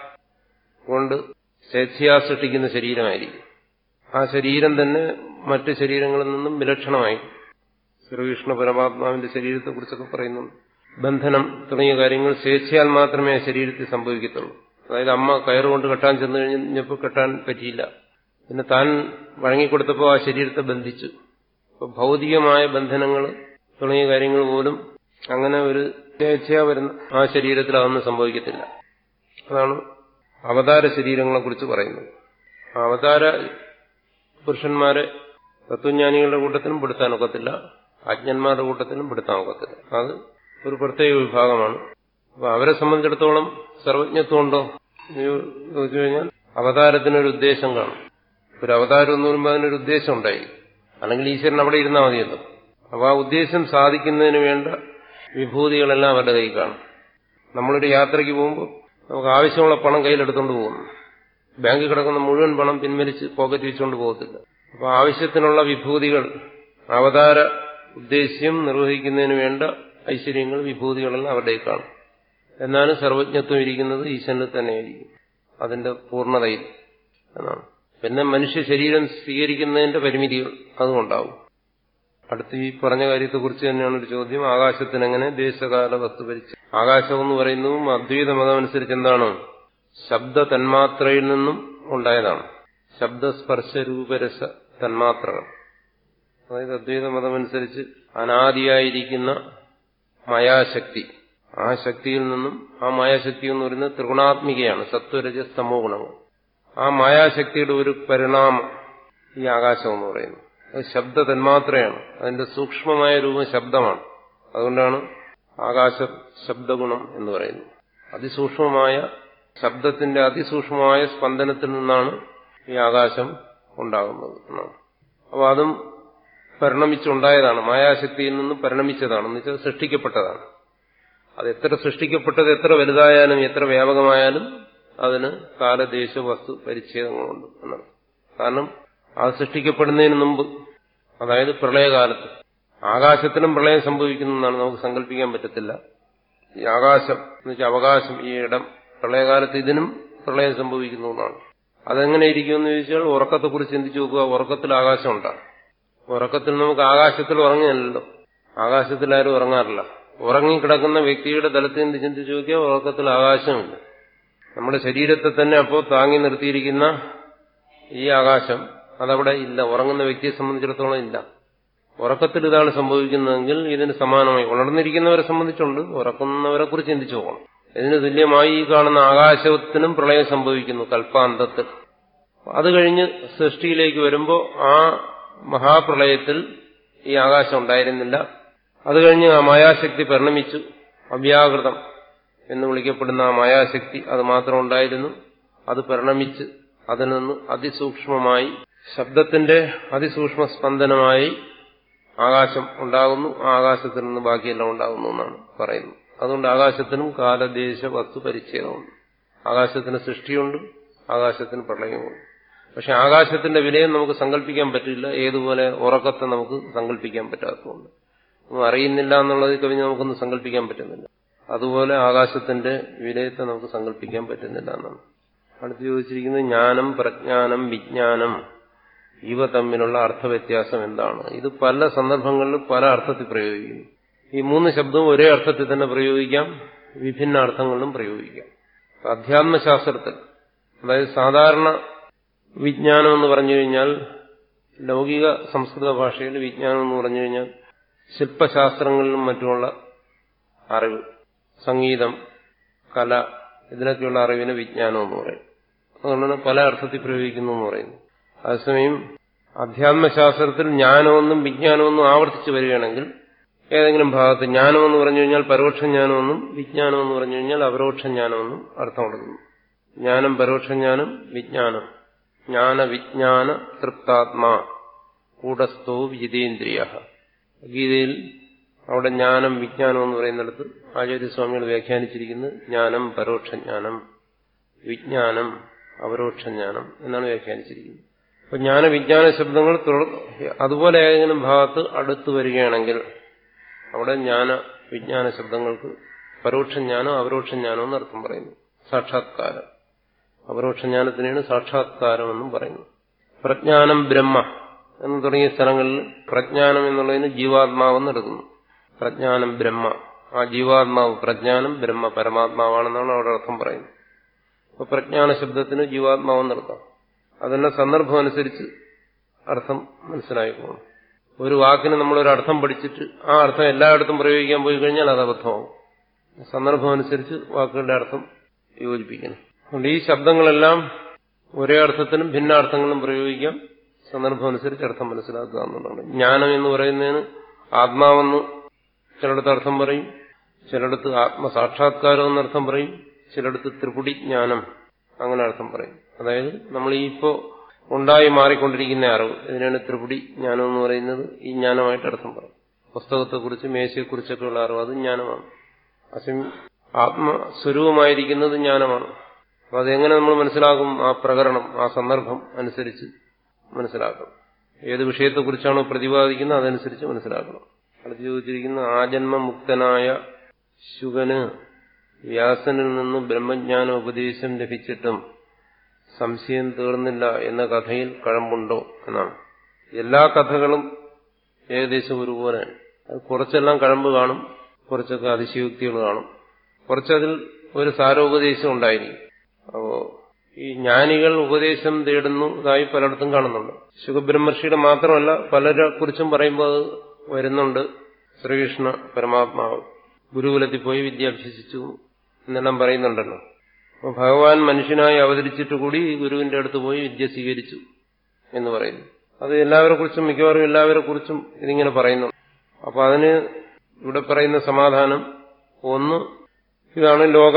കൊണ്ട് സ്വേച്ഛയാ സൃഷ്ടിക്കുന്ന ശരീരമായിരിക്കും ആ ശരീരം തന്നെ മറ്റ് ശരീരങ്ങളിൽ നിന്നും വിലക്ഷണമായി ശ്രീകൃഷ്ണ പരമാത്മാവിന്റെ ശരീരത്തെക്കുറിച്ചൊക്കെ പറയുന്നുണ്ട് ബന്ധനം തുടങ്ങിയ കാര്യങ്ങൾ സ്വേച്ഛയാൽ മാത്രമേ ആ ശരീരത്തിൽ സംഭവിക്കത്തുള്ളൂ അതായത് അമ്മ കയറുകൊണ്ട് കെട്ടാൻ ചെന്നു കഴിഞ്ഞപ്പോൾ കെട്ടാൻ പറ്റിയില്ല പിന്നെ താൻ വഴങ്ങിക്കൊടുത്തപ്പോൾ ആ ശരീരത്തെ ബന്ധിച്ചു അപ്പൊ ഭൗതികമായ ബന്ധനങ്ങൾ തുടങ്ങിയ കാര്യങ്ങൾ പോലും അങ്ങനെ ഒരു സ്വേച്ഛയാ വരുന്ന ആ ശരീരത്തിൽ അതൊന്നും സംഭവിക്കത്തില്ല അതാണ് അവതാര ശരീരങ്ങളെ കുറിച്ച് പറയുന്നത് അവതാര പുരുഷന്മാരെ തത്വജ്ഞാനികളുടെ കൂട്ടത്തിലും പെടുത്താൻ ഒക്കത്തില്ല അജ്ഞന്മാരുടെ കൂട്ടത്തിലും പെടുത്താൻ ഒക്കത്തില്ല അത് ഒരു പ്രത്യേക വിഭാഗമാണ് അപ്പൊ അവരെ സംബന്ധിച്ചിടത്തോളം സർവജ്ഞത്വം ഉണ്ടോ ചോദിച്ചു കഴിഞ്ഞാൽ അവതാരത്തിനൊരു ഉദ്ദേശം കാണും ഒരു അവതാരം എന്ന് പറയുമ്പോൾ അതിനൊരു ഉദ്ദേശം ഉണ്ടായി അല്ലെങ്കിൽ ഈശ്വരൻ അവിടെ ഇരുന്നാൽ മതിയല്ലോ അപ്പൊ ആ ഉദ്ദേശം സാധിക്കുന്നതിന് വേണ്ട വിഭൂതികളെല്ലാം അവരുടെ കയ്യിൽ കാണും നമ്മളൊരു യാത്രയ്ക്ക് പോകുമ്പോൾ നമുക്ക് ആവശ്യമുള്ള പണം കയ്യിലെടുത്തുകൊണ്ട് പോകുന്നു ബാങ്കിൽ കിടക്കുന്ന മുഴുവൻ പണം പിൻവലിച്ച് പോക്കറ്റ് വെച്ചുകൊണ്ട് പോകത്തില്ല അപ്പൊ ആവശ്യത്തിനുള്ള വിഭൂതികൾ അവതാര ഉദ്ദേശ്യം നിർവഹിക്കുന്നതിന് വേണ്ട ഐശ്വര്യങ്ങൾ വിഭൂതികളെല്ലാം അവരുടെ കാണും എന്നാലും സർവജ്ഞത്വം ഇരിക്കുന്നത് ഈശ്വരനിൽ തന്നെയായിരിക്കും അതിന്റെ പൂർണ്ണതയിൽ എന്നാണ് പിന്നെ മനുഷ്യ ശരീരം സ്വീകരിക്കുന്നതിന്റെ പരിമിതികൾ അതുകൊണ്ടാവും അടുത്ത് ഈ പറഞ്ഞ കാര്യത്തെക്കുറിച്ച് തന്നെയാണ് ഒരു ചോദ്യം ആകാശത്തിനെങ്ങനെ ദേശകാല വസ്തു ഭരിച്ചു ആകാശം എന്ന് പറയുന്നതും അദ്വൈത മതം അനുസരിച്ച് എന്താണ് ശബ്ദ തന്മാത്രയിൽ നിന്നും ഉണ്ടായതാണ് ശബ്ദസ്പർശ രൂപരസ തന്മാത്രകൾ അതായത് അദ്വൈത മതമനുസരിച്ച് അനാദിയായിരിക്കുന്ന മായാശക്തി ആ ശക്തിയിൽ നിന്നും ആ മായാശക്തി എന്ന് പറയുന്നത് ത്രിഗുണാത്മികയാണ് സത്വരജ സമോ ഗുണങ്ങൾ ആ മായാശക്തിയുടെ ഒരു പരിണാമം ഈ ആകാശം എന്ന് പറയുന്നത് അത് ശബ്ദ തന്മാത്രയാണ് അതിന്റെ സൂക്ഷ്മമായ രൂപം ശബ്ദമാണ് അതുകൊണ്ടാണ് ആകാശ ശബ്ദഗുണം എന്ന് പറയുന്നത് അതിസൂക്ഷ്മമായ ശബ്ദത്തിന്റെ അതിസൂക്ഷ്മമായ സ്പന്ദനത്തിൽ നിന്നാണ് ഈ ആകാശം ഉണ്ടാകുന്നത് എന്നാണ് അപ്പോൾ അതും പരിണമിച്ചുണ്ടായതാണ് മായാശക്തിയിൽ നിന്നും പരിണമിച്ചതാണ് എന്ന് വെച്ചാൽ സൃഷ്ടിക്കപ്പെട്ടതാണ് അത് എത്ര സൃഷ്ടിക്കപ്പെട്ടത് എത്ര വലുതായാലും എത്ര വ്യാപകമായാലും അതിന് കാലദേശ വസ്തു പരിച്ഛേദങ്ങളുണ്ട് എന്നാണ് കാരണം അത് സൃഷ്ടിക്കപ്പെടുന്നതിന് മുമ്പ് അതായത് പ്രളയകാലത്ത് ആകാശത്തിനും പ്രളയം സംഭവിക്കുന്നു എന്നാണ് നമുക്ക് സങ്കല്പിക്കാൻ പറ്റത്തില്ല ഈ ആകാശം എന്ന് വെച്ചാൽ അവകാശം ഈ ഇടം പ്രളയകാലത്ത് ഇതിനും പ്രളയം സംഭവിക്കുന്നു എന്നാണ് അതെങ്ങനെ ഇരിക്കുമെന്ന് ചോദിച്ചാൽ ഉറക്കത്തെക്കുറിച്ച് ചിന്തിച്ചു നോക്കുക ഉറക്കത്തിൽ ആകാശം ഉണ്ടാകും ഉറക്കത്തിൽ നമുക്ക് ആകാശത്തിൽ ഉറങ്ങിയല്ലോ ആകാശത്തിൽ ആരും ഉറങ്ങാറില്ല ഉറങ്ങിക്കിടക്കുന്ന വ്യക്തിയുടെ തലത്തിൽ നിന്ന് ചിന്തിച്ചു നോക്കിയാൽ ഉറക്കത്തിൽ ആകാശമില്ല നമ്മുടെ ശരീരത്തെ തന്നെ അപ്പോൾ താങ്ങി നിർത്തിയിരിക്കുന്ന ഈ ആകാശം അതവിടെ ഇല്ല ഉറങ്ങുന്ന വ്യക്തിയെ സംബന്ധിച്ചിടത്തോളം ഇല്ല ഉറക്കത്തിൽ ഇതാണ് സംഭവിക്കുന്നതെങ്കിൽ ഇതിന് സമാനമായി ഉണർന്നിരിക്കുന്നവരെ സംബന്ധിച്ചുണ്ട് ഉറക്കുന്നവരെ കുറിച്ച് ചിന്തിച്ചു പോകണം ഇതിന് തുല്യമായി ഈ കാണുന്ന ആകാശത്തിനും പ്രളയം സംഭവിക്കുന്നു കൽപ്പാന്തത്തിൽ അത് കഴിഞ്ഞ് സൃഷ്ടിയിലേക്ക് വരുമ്പോൾ ആ മഹാപ്രളയത്തിൽ ഈ ആകാശം ഉണ്ടായിരുന്നില്ല അത് കഴിഞ്ഞ് ആ മായാശക്തി പരിണമിച്ചു അവ്യാകൃതം എന്ന് വിളിക്കപ്പെടുന്ന ആ മായാശക്തി അത് മാത്രം ഉണ്ടായിരുന്നു അത് പരിണമിച്ച് അതിൽ നിന്ന് അതിസൂക്ഷ്മമായി ശബ്ദത്തിന്റെ അതിസൂക്ഷ്മ സ്പന്ദനമായി ആകാശം ഉണ്ടാകുന്നു ആ ആകാശത്തിൽ നിന്ന് ബാക്കിയെല്ലാം ഉണ്ടാകുന്നു എന്നാണ് പറയുന്നത് അതുകൊണ്ട് ആകാശത്തിനും കാലദേശ വസ്തു പരിച്ഛേദമുണ്ട് ആകാശത്തിന് സൃഷ്ടിയുണ്ട് ആകാശത്തിന് പ്രളയമുണ്ട് പക്ഷെ ആകാശത്തിന്റെ വിലയും നമുക്ക് സങ്കല്പിക്കാൻ പറ്റില്ല ഏതുപോലെ ഉറക്കത്തെ നമുക്ക് സങ്കല്പിക്കാൻ പറ്റാത്തതുകൊണ്ട് ഒന്നും അറിയുന്നില്ല എന്നുള്ളത് കവിഞ്ഞ് നമുക്കൊന്നും സങ്കല്പിക്കാൻ പറ്റുന്നില്ല അതുപോലെ ആകാശത്തിന്റെ വിലയത്തെ നമുക്ക് സങ്കല്പിക്കാൻ പറ്റുന്നില്ല എന്നാണ് അടുത്ത് ചോദിച്ചിരിക്കുന്നത് ജ്ഞാനം പ്രജ്ഞാനം വിജ്ഞാനം ഇവ തമ്മിലുള്ള അർത്ഥവ്യത്യാസം എന്താണ് ഇത് പല സന്ദർഭങ്ങളിൽ പല അർത്ഥത്തിൽ പ്രയോഗിക്കുന്നു ഈ മൂന്ന് ശബ്ദവും ഒരേ അർത്ഥത്തിൽ തന്നെ പ്രയോഗിക്കാം വിഭിന്ന അർത്ഥങ്ങളിലും പ്രയോഗിക്കാം അധ്യാത്മശാസ്ത്രത്തിൽ അതായത് സാധാരണ വിജ്ഞാനം എന്ന് പറഞ്ഞു കഴിഞ്ഞാൽ ലൗകിക സംസ്കൃത ഭാഷയിൽ വിജ്ഞാനം എന്ന് പറഞ്ഞു കഴിഞ്ഞാൽ ശില്പശാസ്ത്രങ്ങളിലും മറ്റുമുള്ള അറിവ് സംഗീതം കല ഇതിനൊക്കെയുള്ള അറിവിന് വിജ്ഞാനം എന്ന് പറയും അതുകൊണ്ടാണ് പല അർത്ഥത്തിൽ പ്രയോഗിക്കുന്നു എന്ന് പറയുന്നു അതേസമയം അധ്യാത്മശാസ്ത്രത്തിൽ ജ്ഞാനമൊന്നും വിജ്ഞാനമൊന്നും ആവർത്തിച്ചു വരികയാണെങ്കിൽ ഏതെങ്കിലും ഭാഗത്ത് ജ്ഞാനമെന്ന് പറഞ്ഞു കഴിഞ്ഞാൽ പരോക്ഷ ജ്ഞാനമെന്നും വിജ്ഞാനം എന്ന് പറഞ്ഞു കഴിഞ്ഞാൽ അപരോക്ഷ ജ്ഞാനമെന്നും അർത്ഥം കൊടുക്കുന്നു ജ്ഞാനം പരോക്ഷ ജ്ഞാനം വിജ്ഞാനം ജ്ഞാന വിജ്ഞാന തൃപ്താത്മാ കൂടസ്ഥോ വിജിതേന്ദ്രിയ ഗീതയിൽ അവിടെ ജ്ഞാനം വിജ്ഞാനം എന്ന് പറയുന്നിടത്ത് ആചാര്യസ്വാമികൾ വ്യാഖ്യാനിച്ചിരിക്കുന്നത് ജ്ഞാനം പരോക്ഷ ജ്ഞാനം വിജ്ഞാനം അപരോക്ഷ ജ്ഞാനം എന്നാണ് വ്യാഖ്യാനിച്ചിരിക്കുന്നത് അപ്പൊ ജ്ഞാന വിജ്ഞാന ശബ്ദങ്ങൾ അതുപോലെ ഏതെങ്കിലും ഭാഗത്ത് അടുത്തു വരികയാണെങ്കിൽ അവിടെ ജ്ഞാന വിജ്ഞാന ശബ്ദങ്ങൾക്ക് പരോക്ഷ ജ്ഞാനം അപരോക്ഷ ജ്ഞാനം എന്ന് അർത്ഥം പറയുന്നു സാക്ഷാത്കാരം അപരോക്ഷ ജ്ഞാനത്തിനാണ് സാക്ഷാത്കാരം എന്നും പറയുന്നു പ്രജ്ഞാനം ബ്രഹ്മ എന്ന് തുടങ്ങിയ സ്ഥലങ്ങളിൽ പ്രജ്ഞാനം എന്നുള്ളതിന് ജീവാത്മാവെന്ന് എടുക്കുന്നു പ്രജ്ഞാനം ബ്രഹ്മ ആ ജീവാത്മാവ് പ്രജ്ഞാനം ബ്രഹ്മ പരമാത്മാവാണെന്നാണ് അവിടെ അർത്ഥം പറയുന്നത് അപ്പൊ പ്രജ്ഞാന ശബ്ദത്തിന് ജീവാത്മാവെന്നെടുക്കാം അതെല്ലാം സന്ദർഭം അനുസരിച്ച് അർത്ഥം മനസ്സിലായിക്കോളും ഒരു വാക്കിന് നമ്മളൊരു അർത്ഥം പഠിച്ചിട്ട് ആ അർത്ഥം എല്ലായിടത്തും പ്രയോഗിക്കാൻ പോയി കഴിഞ്ഞാൽ അത് അബദ്ധമാവും സന്ദർഭം അനുസരിച്ച് വാക്കുകളുടെ അർത്ഥം യോജിപ്പിക്കണം അതുകൊണ്ട് ഈ ശബ്ദങ്ങളെല്ലാം ഒരേ അർത്ഥത്തിനും ഭിന്നാർത്ഥങ്ങളും പ്രയോഗിക്കാം സന്ദർഭം അനുസരിച്ച് അർത്ഥം മനസ്സിലാക്കുക എന്നുള്ളതാണ് ജ്ഞാനം എന്ന് പറയുന്നതിന് ആത്മാവെന്ന് ചിലയിടത്ത് അർത്ഥം പറയും ചിലയിടത്ത് ആത്മസാക്ഷാത്കാരം എന്നർത്ഥം പറയും ചിലയിടത്ത് ത്രിപുടി ജ്ഞാനം അങ്ങനെ അർത്ഥം പറയും അതായത് നമ്മൾ ഈ ഇപ്പോ ഉണ്ടായി മാറിക്കൊണ്ടിരിക്കുന്ന അറിവ് ഇതിനാണ് ത്രിപുടി ജ്ഞാനം എന്ന് പറയുന്നത് ഈ ജ്ഞാനമായിട്ട് അർത്ഥം പറയും പുസ്തകത്തെക്കുറിച്ച് മേശയെക്കുറിച്ചൊക്കെയുള്ള അറിവ് അത് ജ്ഞാനമാണ് അസം ആത്മസ്വരൂപമായിരിക്കുന്നത് ജ്ഞാനമാണ് അപ്പൊ അതെങ്ങനെ നമ്മൾ മനസ്സിലാക്കും ആ പ്രകരണം ആ സന്ദർഭം അനുസരിച്ച് മനസ്സിലാക്കണം ഏത് വിഷയത്തെക്കുറിച്ചാണോ പ്രതിപാദിക്കുന്നത് അതനുസരിച്ച് മനസ്സിലാക്കണം അടുത്ത് ചോദിച്ചിരിക്കുന്ന ആജന്മ മുക്തനായ ശുഗന് വ്യാസനിൽ നിന്ന് ബ്രഹ്മജ്ഞാന ഉപദേശം ലഭിച്ചിട്ടും സംശയം തീർന്നില്ല എന്ന കഥയിൽ കഴമ്പുണ്ടോ എന്നാണ് എല്ലാ കഥകളും ഏകദേശം ഒരുപോലെ അത് കുറച്ചെല്ലാം കഴമ്പ് കാണും കുറച്ചൊക്കെ അതിശയോക്തികൾ കാണും കുറച്ചതിൽ ഒരു സാരോപദേശം ഉണ്ടായിരിക്കും അപ്പോ ഈ ജ്ഞാനികൾ ഉപദേശം തേടുന്നതായി പലയിടത്തും കാണുന്നുണ്ട് ശുഖബ്രഹ്മർഷിയുടെ മാത്രമല്ല പലരെ കുറിച്ചും പറയുമ്പോൾ അത് വരുന്നുണ്ട് ശ്രീകൃഷ്ണ പരമാത്മാവ് ഗുരുകുലത്തിൽ പോയി വിദ്യ അഭ്യസിച്ചു എന്നെല്ലാം പറയുന്നുണ്ടല്ലോ അപ്പോൾ ഭഗവാൻ മനുഷ്യനായി അവതരിച്ചിട്ട് കൂടി ഗുരുവിന്റെ അടുത്ത് പോയി വിദ്യ സ്വീകരിച്ചു എന്ന് പറയുന്നു അത് എല്ലാവരെ കുറിച്ചും മിക്കവാറും എല്ലാവരെ കുറിച്ചും ഇതിങ്ങനെ പറയുന്നു അപ്പൊ അതിന് ഇവിടെ പറയുന്ന സമാധാനം ഒന്ന് ഇതാണ് ലോക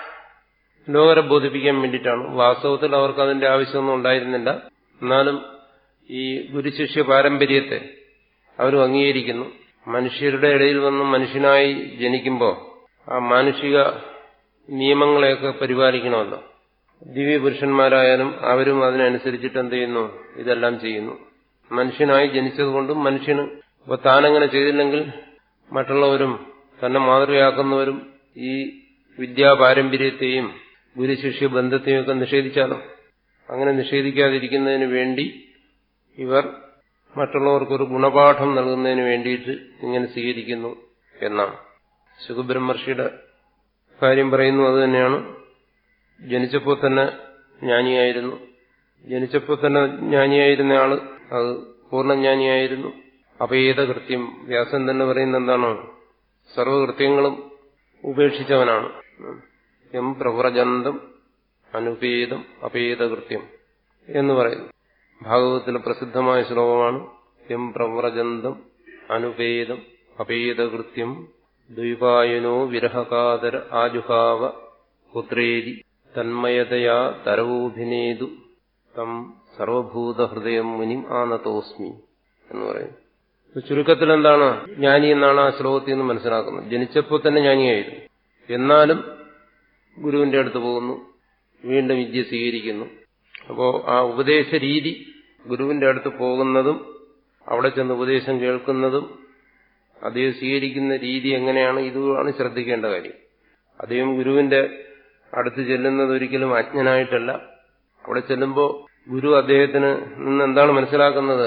ലോകരെ ബോധിപ്പിക്കാൻ വേണ്ടിയിട്ടാണ് വാസ്തവത്തിൽ അവർക്ക് അതിന്റെ ആവശ്യമൊന്നും ഉണ്ടായിരുന്നില്ല എന്നാലും ഈ ഗുരുശിഷ്യ പാരമ്പര്യത്തെ അവരും അംഗീകരിക്കുന്നു മനുഷ്യരുടെ ഇടയിൽ വന്ന് മനുഷ്യനായി ജനിക്കുമ്പോൾ ആ മാനുഷിക നിയമങ്ങളെയൊക്കെ പരിപാലിക്കണമല്ലോ ദിവ്യപുരുഷന്മാരായാലും അവരും അതിനനുസരിച്ചിട്ട് എന്ത് ചെയ്യുന്നു ഇതെല്ലാം ചെയ്യുന്നു മനുഷ്യനായി ജനിച്ചതുകൊണ്ടും മനുഷ്യന് ഇപ്പൊ താനങ്ങനെ ചെയ്തില്ലെങ്കിൽ മറ്റുള്ളവരും തന്നെ മാതൃകയാക്കുന്നവരും ഈ വിദ്യാപാരമ്പര്യത്തെയും ഗുരുശിഷ്യ ബന്ധത്തെയും ഒക്കെ നിഷേധിച്ചാലോ അങ്ങനെ നിഷേധിക്കാതിരിക്കുന്നതിന് വേണ്ടി ഇവർ മറ്റുള്ളവർക്കൊരു ഗുണപാഠം നൽകുന്നതിന് വേണ്ടിയിട്ട് ഇങ്ങനെ സ്വീകരിക്കുന്നു എന്നാണ് സുഖബ്രഹ്മർഷിയുടെ കാര്യം പറയുന്നു അത് തന്നെയാണ് ജനിച്ചപ്പോൾ തന്നെ ജ്ഞാനിയായിരുന്നു ജനിച്ചപ്പോൾ തന്നെ ജ്ഞാനിയായിരുന്ന ആള് അത് പൂർണ്ണജ്ഞാനിയായിരുന്നു അപേതകൃത്യം വ്യാസൻ തന്നെ പറയുന്ന എന്താണ് സർവകൃത്യങ്ങളും ഉപേക്ഷിച്ചവനാണ് എം പ്രവ്രജന്തം അനുപേതം അപേതകൃത്യം എന്ന് പറയുന്നു ഭാഗവതത്തിലെ പ്രസിദ്ധമായ ശ്ലോകമാണ് എം പ്രവ്രജന്തം അനുപേതം അപേതകൃത്യം ദ്വൈപായനോ വിരഹകാതര ആജുഹാവ പുത്രേരി തന്മയതയാ തരവോഭിനേതു തം സർവഭൂതഹൃദയം മുനിം ആനതോസ്മി എന്ന് പറയുന്നു ചുരുക്കത്തിൽ എന്താണ് ജ്ഞാനി എന്നാണ് ആ ശ്ലോകത്തിൽ നിന്ന് മനസ്സിലാക്കുന്നത് ജനിച്ചപ്പോൾ തന്നെ ജ്ഞാനിയായിരുന്നു എന്നാലും ഗുരുവിന്റെ അടുത്ത് പോകുന്നു വീണ്ടും വിദ്യ സ്വീകരിക്കുന്നു അപ്പോ ആ ഉപദേശ രീതി ഗുരുവിന്റെ അടുത്ത് പോകുന്നതും അവിടെ ചെന്ന് ഉപദേശം കേൾക്കുന്നതും അദ്ദേഹം സ്വീകരിക്കുന്ന രീതി എങ്ങനെയാണ് ഇതുമാണ് ശ്രദ്ധിക്കേണ്ട കാര്യം അദ്ദേഹം ഗുരുവിന്റെ അടുത്ത് ചെല്ലുന്നത് ഒരിക്കലും അജ്ഞനായിട്ടല്ല അവിടെ ചെല്ലുമ്പോൾ ഗുരു അദ്ദേഹത്തിന് നിന്ന് എന്താണ് മനസ്സിലാക്കുന്നത്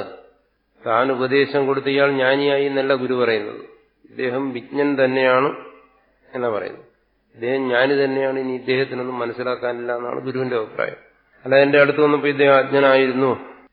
താൻ ഉപദേശം കൊടുത്ത ഇയാൾ ജ്ഞാനിയായി എന്നല്ല ഗുരു പറയുന്നത് ഇദ്ദേഹം വിജ്ഞൻ തന്നെയാണ് എന്നാ പറയുന്നത് ഇദ്ദേഹം ജ്ഞാനി തന്നെയാണ് ഇനി ഇദ്ദേഹത്തിനൊന്നും മനസ്സിലാക്കാനില്ല എന്നാണ് ഗുരുവിന്റെ അഭിപ്രായം അല്ല എന്റെ അടുത്ത് വന്നപ്പോൾ ഇദ്ദേഹം അജ്ഞനായിരുന്നു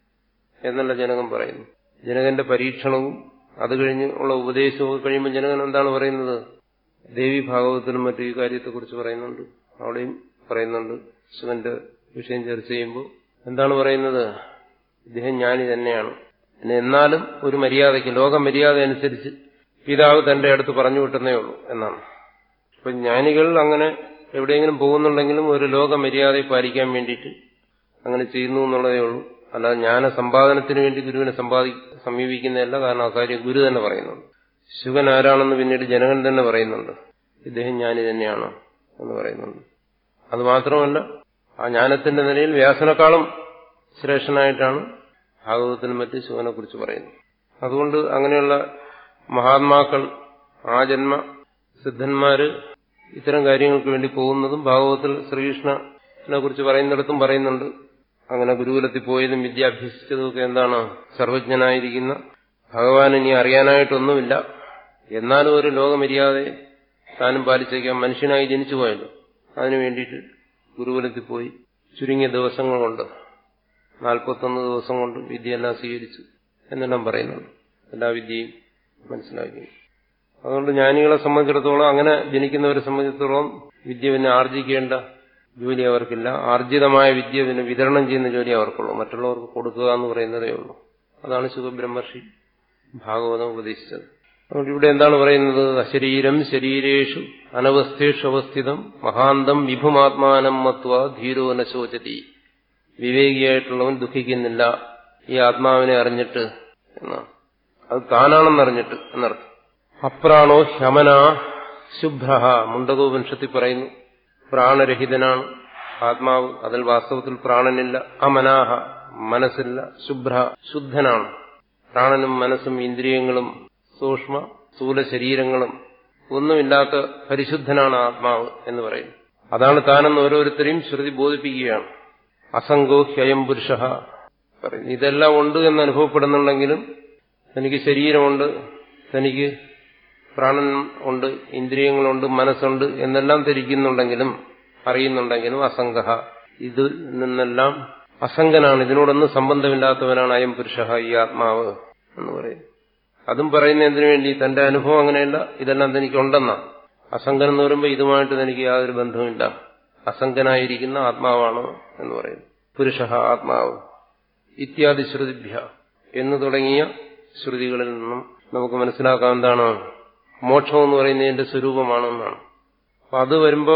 എന്നല്ല ജനകൻ പറയുന്നു ജനകന്റെ പരീക്ഷണവും അത് കഴിഞ്ഞ് ഉള്ള ഉപദേശവും കഴിയുമ്പോൾ ജനകൻ എന്താണ് പറയുന്നത് ദേവി ഭാഗവത്തിലും മറ്റു ഈ കാര്യത്തെക്കുറിച്ച് പറയുന്നുണ്ട് അവിടെയും പറയുന്നുണ്ട് ശിവന്റെ വിഷയം ചർച്ച ചെയ്യുമ്പോൾ എന്താണ് പറയുന്നത് ഇദ്ദേഹം ജ്ഞാനി തന്നെയാണ് പിന്നെ എന്നാലും ഒരു മര്യാദയ്ക്ക് ലോക മര്യാദ അനുസരിച്ച് പിതാവ് തന്റെ അടുത്ത് പറഞ്ഞു വിട്ടുന്നേ ഉള്ളൂ എന്നാണ് അപ്പൊ ജ്ഞാനികൾ അങ്ങനെ എവിടെയെങ്കിലും പോകുന്നുണ്ടെങ്കിലും ഒരു ലോക മര്യാദയെ പാലിക്കാൻ വേണ്ടിയിട്ട് അങ്ങനെ ചെയ്യുന്നു എന്നുള്ളതേ ഉള്ളൂ അല്ലാതെ ജ്ഞാന സമ്പാദനത്തിന് വേണ്ടി ഗുരുവിനെ സമ്പാദി സമീപിക്കുന്നതല്ല കാരണം ആ കാര്യം ഗുരു തന്നെ പറയുന്നുണ്ട് ശിവൻ ആരാണെന്ന് പിന്നീട് ജനകൻ തന്നെ പറയുന്നുണ്ട് ഇദ്ദേഹം ജ്ഞാനി തന്നെയാണ് എന്ന് പറയുന്നുണ്ട് അത് മാത്രമല്ല ആ ജ്ഞാനത്തിന്റെ നിലയിൽ വ്യാസനേക്കാളും ശ്രേഷ്ഠനായിട്ടാണ് ഭാഗവതത്തിനും മറ്റ് ശിവനെ കുറിച്ച് പറയുന്നത് അതുകൊണ്ട് അങ്ങനെയുള്ള മഹാത്മാക്കൾ ആ ജന്മ സിദ്ധന്മാര് ഇത്തരം കാര്യങ്ങൾക്ക് വേണ്ടി പോകുന്നതും ഭാഗവതത്തിൽ ശ്രീകൃഷ്ണനെ കുറിച്ച് പറയുന്നിടത്തും പറയുന്നുണ്ട് അങ്ങനെ ഗുരുകുലത്തിൽ പോയതും വിദ്യ അഭ്യസിച്ചതും ഒക്കെ എന്താണ് സർവജ്ഞനായിരിക്കുന്ന ഭഗവാൻ ഇനി അറിയാനായിട്ടൊന്നുമില്ല എന്നാലും ഒരു ലോകമര്യാദയെ താനും പാലിച്ചേക്കാൻ മനുഷ്യനായി ജനിച്ചു പോയല്ലോ അതിനു വേണ്ടിയിട്ട് ഗുരുകുലത്തിൽ പോയി ചുരുങ്ങിയ ദിവസങ്ങൾ കൊണ്ട് നാൽപ്പത്തൊന്ന് ദിവസം കൊണ്ട് വിദ്യയെല്ലാം സ്വീകരിച്ചു എന്നെല്ലാം പറയുന്നുണ്ട് എല്ലാ വിദ്യയും മനസ്സിലാക്കി അതുകൊണ്ട് ജ്ഞാനികളെ സംബന്ധിച്ചിടത്തോളം അങ്ങനെ ജനിക്കുന്നവരെ സംബന്ധിച്ചിടത്തോളം വിദ്യ പിന്നെ ആർജിക്കേണ്ട ജോലി അവർക്കില്ല ആർജിതമായ വിദ്യ പിന്നെ വിതരണം ചെയ്യുന്ന ജോലി അവർക്കുള്ളൂ മറ്റുള്ളവർക്ക് കൊടുക്കുക എന്ന് പറയുന്നതേ ഉള്ളൂ അതാണ് ശുഭബ്രഹ്മർഷി ഭാഗവതം ഉപദേശിച്ചത് അതുകൊണ്ട് ഇവിടെ എന്താണ് പറയുന്നത് അശരീരം ശരീരേഷു അനവസ്ഥേഷു അവസ്ഥിതം മഹാന്തം വിഭുമാത്മാനം മത്വ ധീരോ നശോചതി വിവേകിയായിട്ടുള്ളവൻ ദുഃഖിക്കുന്നില്ല ഈ ആത്മാവിനെ അറിഞ്ഞിട്ട് എന്നാണ് അത് താനാണെന്നറിഞ്ഞിട്ട് എന്നർത്ഥം അപ്രാണോ ഹ്യമന ശുഭ്ര മുണ്ടകോപനിഷത്തിൽ പറയുന്നു പ്രാണരഹിതനാണ് ആത്മാവ് അതിൽ വാസ്തവത്തിൽ പ്രാണനില്ല അമനാഹ മനസ്സില്ല ശുഭ്ര ശുദ്ധനാണ് പ്രാണനും മനസ്സും ഇന്ദ്രിയങ്ങളും സൂക്ഷ്മ സ്ഥൂല ശരീരങ്ങളും ഒന്നുമില്ലാത്ത പരിശുദ്ധനാണ് ആത്മാവ് എന്ന് പറയുന്നു അതാണ് താനെന്ന് ഓരോരുത്തരെയും ശ്രുതി ബോധിപ്പിക്കുകയാണ് അസംഗോ ഹ്യയം പുരുഷ പറയുന്നു ഇതെല്ലാം ഉണ്ട് എന്ന് അനുഭവപ്പെടുന്നുണ്ടെങ്കിലും തനിക്ക് ശരീരമുണ്ട് തനിക്ക് പ്രാണൻ ഉണ്ട് ഇന്ദ്രിയങ്ങളുണ്ട് മനസ്സുണ്ട് എന്നെല്ലാം ധരിക്കുന്നുണ്ടെങ്കിലും അറിയുന്നുണ്ടെങ്കിലും അസംഗ ഇതിൽ നിന്നെല്ലാം അസംഗനാണ് ഇതിനോടൊന്നും സംബന്ധമില്ലാത്തവനാണ് അയം പുരുഷ ഈ ആത്മാവ് എന്ന് പറയും അതും പറയുന്ന എന്തിനു വേണ്ടി തന്റെ അനുഭവം അങ്ങനെയല്ല ഇതെല്ലാം തനിക്കുണ്ടെന്ന അസംഗൻ എന്ന് പറയുമ്പോൾ ഇതുമായിട്ട് തനിക്ക് യാതൊരു ബന്ധവുമില്ല അസംഗനായിരിക്കുന്ന ആത്മാവാണ് എന്ന് പറയുന്നു പുരുഷ ആത്മാവ് ഇത്യാദി ശ്രുതിഭ്യ എന്ന് തുടങ്ങിയ ശ്രുതികളിൽ നിന്നും നമുക്ക് മനസ്സിലാക്കാം എന്താണ് മോക്ഷം എന്ന് പറയുന്നതിന്റെ സ്വരൂപമാണെന്നാണ് അപ്പൊ അത് വരുമ്പോ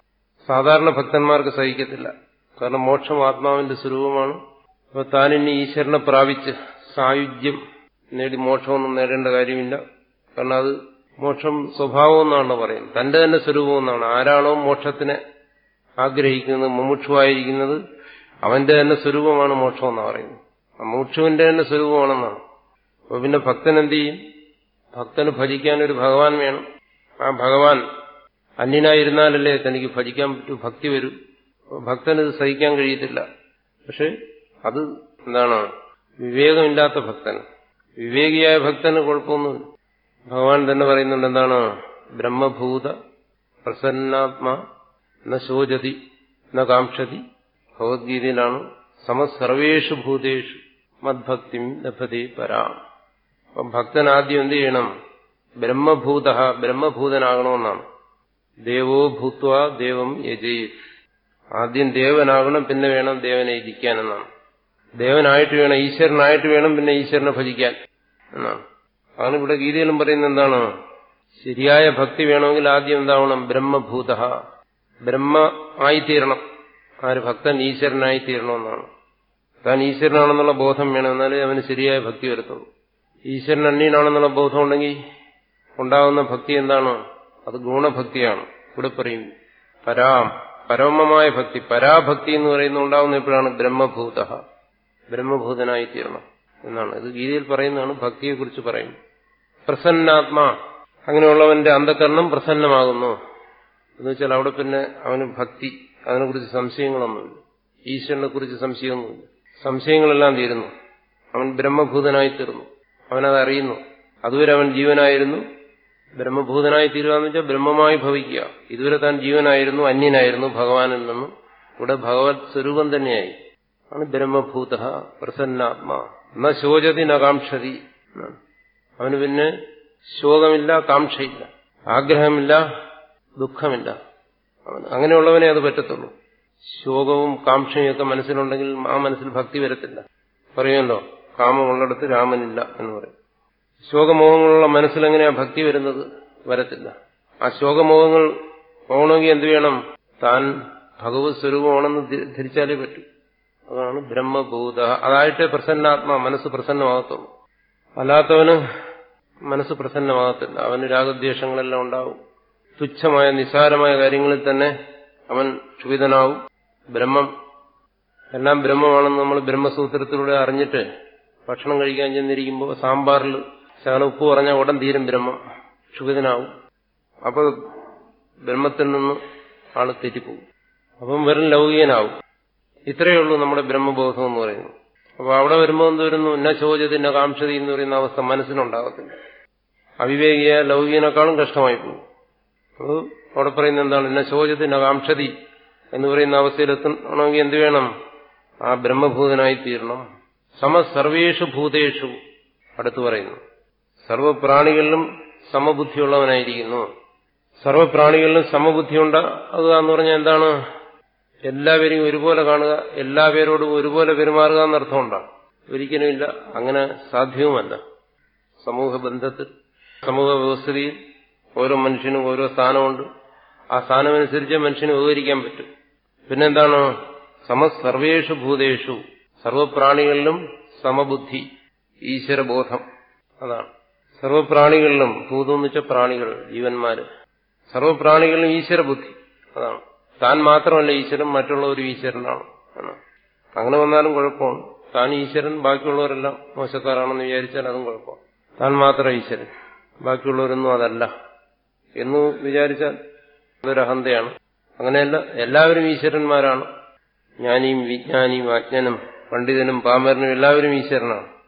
സാധാരണ ഭക്തന്മാർക്ക് സഹിക്കത്തില്ല കാരണം മോക്ഷം ആത്മാവിന്റെ സ്വരൂപമാണ് അപ്പൊ താനിനി ഈശ്വരനെ പ്രാപിച്ച് സായുജ്യം നേടി മോക്ഷമൊന്നും നേടേണ്ട കാര്യമില്ല കാരണം അത് മോക്ഷം സ്വഭാവം എന്നാണ് പറയുന്നത് തന്റെ തന്നെ സ്വരൂപം എന്നാണ് ആരാണോ മോക്ഷത്തിനെ ആഗ്രഹിക്കുന്നത് മുമുക്ഷുവായിരിക്കുന്നത് അവന്റെ തന്നെ സ്വരൂപമാണ് മോക്ഷം എന്നാണ് പറയുന്നത് മുമുക്ഷുവിന്റെ തന്നെ സ്വരൂപമാണെന്നാണ് അപ്പൊ പിന്നെ ഭക്തൻ എന്ത് ചെയ്യും ഭക്തന് ഭജിക്കാൻ ഒരു ഭഗവാൻ വേണം ആ ഭഗവാൻ അന്യനായിരുന്നാലല്ലേ തനിക്ക് ഭജിക്കാൻ പറ്റൂ ഭക്തി വരൂ ഭക്തന് ഇത് സഹിക്കാൻ കഴിയത്തില്ല പക്ഷെ അത് എന്താണ് വിവേകമില്ലാത്ത ഭക്തന് വിവേകിയായ ഭക്തന് കുഴപ്പമൊന്നുമില്ല ഭഗവാൻ തന്നെ പറയുന്നുണ്ട് എന്താണ് ബ്രഹ്മഭൂത പ്രസന്നാത്മാ ന ശോചതി ന കാംക്ഷതി ഭഗവത്ഗീതയിലാണ് സമസർവേഷു ഭൂതേഷു മദ്ഭക്തിം ലഭതി പരാം അപ്പം ഭക്തൻ ആദ്യം എന്ത് ചെയ്യണം ബ്രഹ്മഭൂത ബ്രഹ്മഭൂതനാകണമെന്നാണ് ദേവോ ഭൂത്വ ദേവം യജയിത് ആദ്യം ദേവനാകണം പിന്നെ വേണം ദേവനെ ഇരിക്കാനെന്നാണ് ദേവനായിട്ട് വേണം ഈശ്വരനായിട്ട് വേണം പിന്നെ ഈശ്വരനെ ഭജിക്കാൻ എന്നാണ് അതാണ് ഇവിടെ ഗീതയിലും പറയുന്നത് എന്താണ് ശരിയായ ഭക്തി വേണമെങ്കിൽ ആദ്യം എന്താവണം ബ്രഹ്മഭൂത ബ്രഹ്മ ആയിത്തീരണം ആര് ഭക്തൻ ഈശ്വരനായിത്തീരണമെന്നാണ് താൻ ഈശ്വരനാണെന്നുള്ള ബോധം വേണം എന്നാലേ അവന് ശരിയായ ഭക്തി വരത്തുള്ളൂ ഈശ്വരൻ അന്യനാണെന്നുള്ള ബോധം ഉണ്ടെങ്കിൽ ഉണ്ടാകുന്ന ഭക്തി എന്താണ് അത് ഗുണഭക്തിയാണ് ഇവിടെ പറയും പരാം പരമമായ ഭക്തി പരാഭക്തി എന്ന് പറയുന്ന ഉണ്ടാവുന്ന എപ്പോഴാണ് ബ്രഹ്മഭൂത ബ്രഹ്മഭൂതനായി തീരണം എന്നാണ് ഇത് ഗീതയിൽ പറയുന്നതാണ് ഭക്തിയെക്കുറിച്ച് പറയുന്നത് പ്രസന്നാത്മാ അങ്ങനെയുള്ളവന്റെ അന്ധകരണം പ്രസന്നമാകുന്നു എന്ന് വെച്ചാൽ അവിടെ പിന്നെ അവന് ഭക്തി അതിനെക്കുറിച്ച് സംശയങ്ങളൊന്നുമില്ല ഈശ്വരനെ കുറിച്ച് സംശയമൊന്നുമില്ല സംശയങ്ങളെല്ലാം തീരുന്നു അവൻ ബ്രഹ്മഭൂതനായി തീർന്നു അവനത് അറിയുന്നു അതുവരെ അവൻ ജീവനായിരുന്നു ബ്രഹ്മഭൂതനായി തീരുക എന്ന് വെച്ചാൽ ബ്രഹ്മമായി ഭവിക്കുക ഇതുവരെ താൻ ജീവനായിരുന്നു അന്യനായിരുന്നു ഭഗവാനിൽ നിന്നും ഇവിടെ ഭഗവത് സ്വരൂപം തന്നെയായി ആണ് ബ്രഹ്മഭൂത പ്രസന്നാത്മാ ന ശോചതി ന കാംക്ഷതി അവന് പിന്നെ ശോകമില്ല കാംക്ഷയില്ല ആഗ്രഹമില്ല ദുഃഖമില്ല അവൻ അങ്ങനെയുള്ളവനെ അത് പറ്റത്തുള്ളൂ ശോകവും കാംക്ഷയും ഒക്കെ മനസ്സിലുണ്ടെങ്കിൽ ആ മനസ്സിൽ ഭക്തി വരത്തില്ല പറയുമല്ലോ കാമമുള്ളിടത്ത് രാമനില്ല എന്ന് പറയും ശോകമോഹങ്ങളുള്ള മനസ്സിലെങ്ങനെയാ ഭക്തി വരുന്നത് വരത്തില്ല ആ ശോകമോഹങ്ങൾ പോകണമെങ്കിൽ എന്ത് വേണം താൻ ഭഗവത് സ്വരൂപമാണെന്ന് ധരിച്ചാലേ പറ്റൂ അതാണ് ബ്രഹ്മഭൂത അതായിട്ടേ പ്രസന്നാത്മാ മനസ്സ് പ്രസന്നമാകത്തുള്ളൂ അല്ലാത്തവന് മനസ്സ് പ്രസന്നമാകത്തില്ല അവന് രാഗദ്വേഷങ്ങളെല്ലാം ഉണ്ടാവും തുച്ഛമായ നിസ്സാരമായ കാര്യങ്ങളിൽ തന്നെ അവൻ ക്ഷുഭിതനാവും ബ്രഹ്മം എല്ലാം ബ്രഹ്മമാണെന്ന് നമ്മൾ ബ്രഹ്മസൂത്രത്തിലൂടെ അറിഞ്ഞിട്ട് ഭക്ഷണം കഴിക്കാൻ ചെന്നിരിക്കുമ്പോൾ സാമ്പാറിൽ ശകലം ഉപ്പ് പറഞ്ഞാൽ ഉടൻ തീരും ബ്രഹ്മം ക്ഷുഭിതനാവും അപ്പോൾ ബ്രഹ്മത്തിൽ നിന്ന് ആള് തെറ്റിപ്പോകും അപ്പം വെറും ലൗകികനാവും ഇത്രയേ ഉള്ളൂ നമ്മുടെ ബ്രഹ്മബോധം എന്ന് പറയുന്നത് അപ്പൊ അവിടെ വരുമ്പോൾ എന്ത് വരുന്നു ന ചോദ്യതി ന കാംക്ഷതി എന്ന് പറയുന്ന അവസ്ഥ മനസ്സിനുണ്ടാകത്തില്ല അവിവേകിയ ലൗകികനേക്കാളും കഷ്ടമായി പോകും അത് അവിടെ പറയുന്നത് എന്താണ് ന ചോദ്യതി ന കാംക്ഷതി എന്ന് പറയുന്ന അവസ്ഥയിലെത്തണമെങ്കിൽ എന്ത് വേണം ആ ബ്രഹ്മഭൂതനായി തീരണം സമ സർവേഷു ഭൂതേഷു അടുത്തു പറയുന്നു സർവപ്രാണികളിലും സമബുദ്ധിയുള്ളവനായിരിക്കുന്നു സർവപ്രാണികളിലും സമബുദ്ധി ഉണ്ടാകുക എന്ന് പറഞ്ഞാൽ എന്താണ് എല്ലാവരെയും ഒരുപോലെ കാണുക എല്ലാ പേരോടും ഒരുപോലെ പെരുമാറുക എന്നർത്ഥമുണ്ടാകും ഒരിക്കലുമില്ല അങ്ങനെ സാധ്യവുമല്ല സമൂഹ ബന്ധത്തിൽ സമൂഹ വ്യവസ്ഥിതിയിൽ ഓരോ മനുഷ്യനും ഓരോ സ്ഥാനമുണ്ട് ആ സ്ഥാനമനുസരിച്ച് മനുഷ്യന് ഉപകരിക്കാൻ പറ്റും പിന്നെന്താണ് സമ സർവേഷു ഭൂതേഷു സർവപ്രാണികളിലും സമബുദ്ധി ഈശ്വരബോധം അതാണ് സർവപ്രാണികളിലും ഭൂതം എന്ന് വെച്ച പ്രാണികൾ ജീവന്മാര് സർവപ്രാണികളിലും ഈശ്വരബുദ്ധി അതാണ് താൻ മാത്രമല്ല ഈശ്വരൻ മറ്റുള്ളവരും ഈശ്വരനാണ് അങ്ങനെ വന്നാലും കുഴപ്പമാണ് താൻ ഈശ്വരൻ ബാക്കിയുള്ളവരെല്ലാം മോശക്കാരാണെന്ന് വിചാരിച്ചാൽ അതും കുഴപ്പമാണ് താൻ മാത്രം ഈശ്വരൻ ബാക്കിയുള്ളവരൊന്നും അതല്ല എന്ന് വിചാരിച്ചാൽ അതൊരു അഹന്തയാണ് അങ്ങനെയല്ല എല്ലാവരും ഈശ്വരന്മാരാണ് ജ്ഞാനിയും വിജ്ഞാനിയും അജ്ഞനും പണ്ഡിതനും പാമരനും എല്ലാവരും ഈശ്വരനാണ്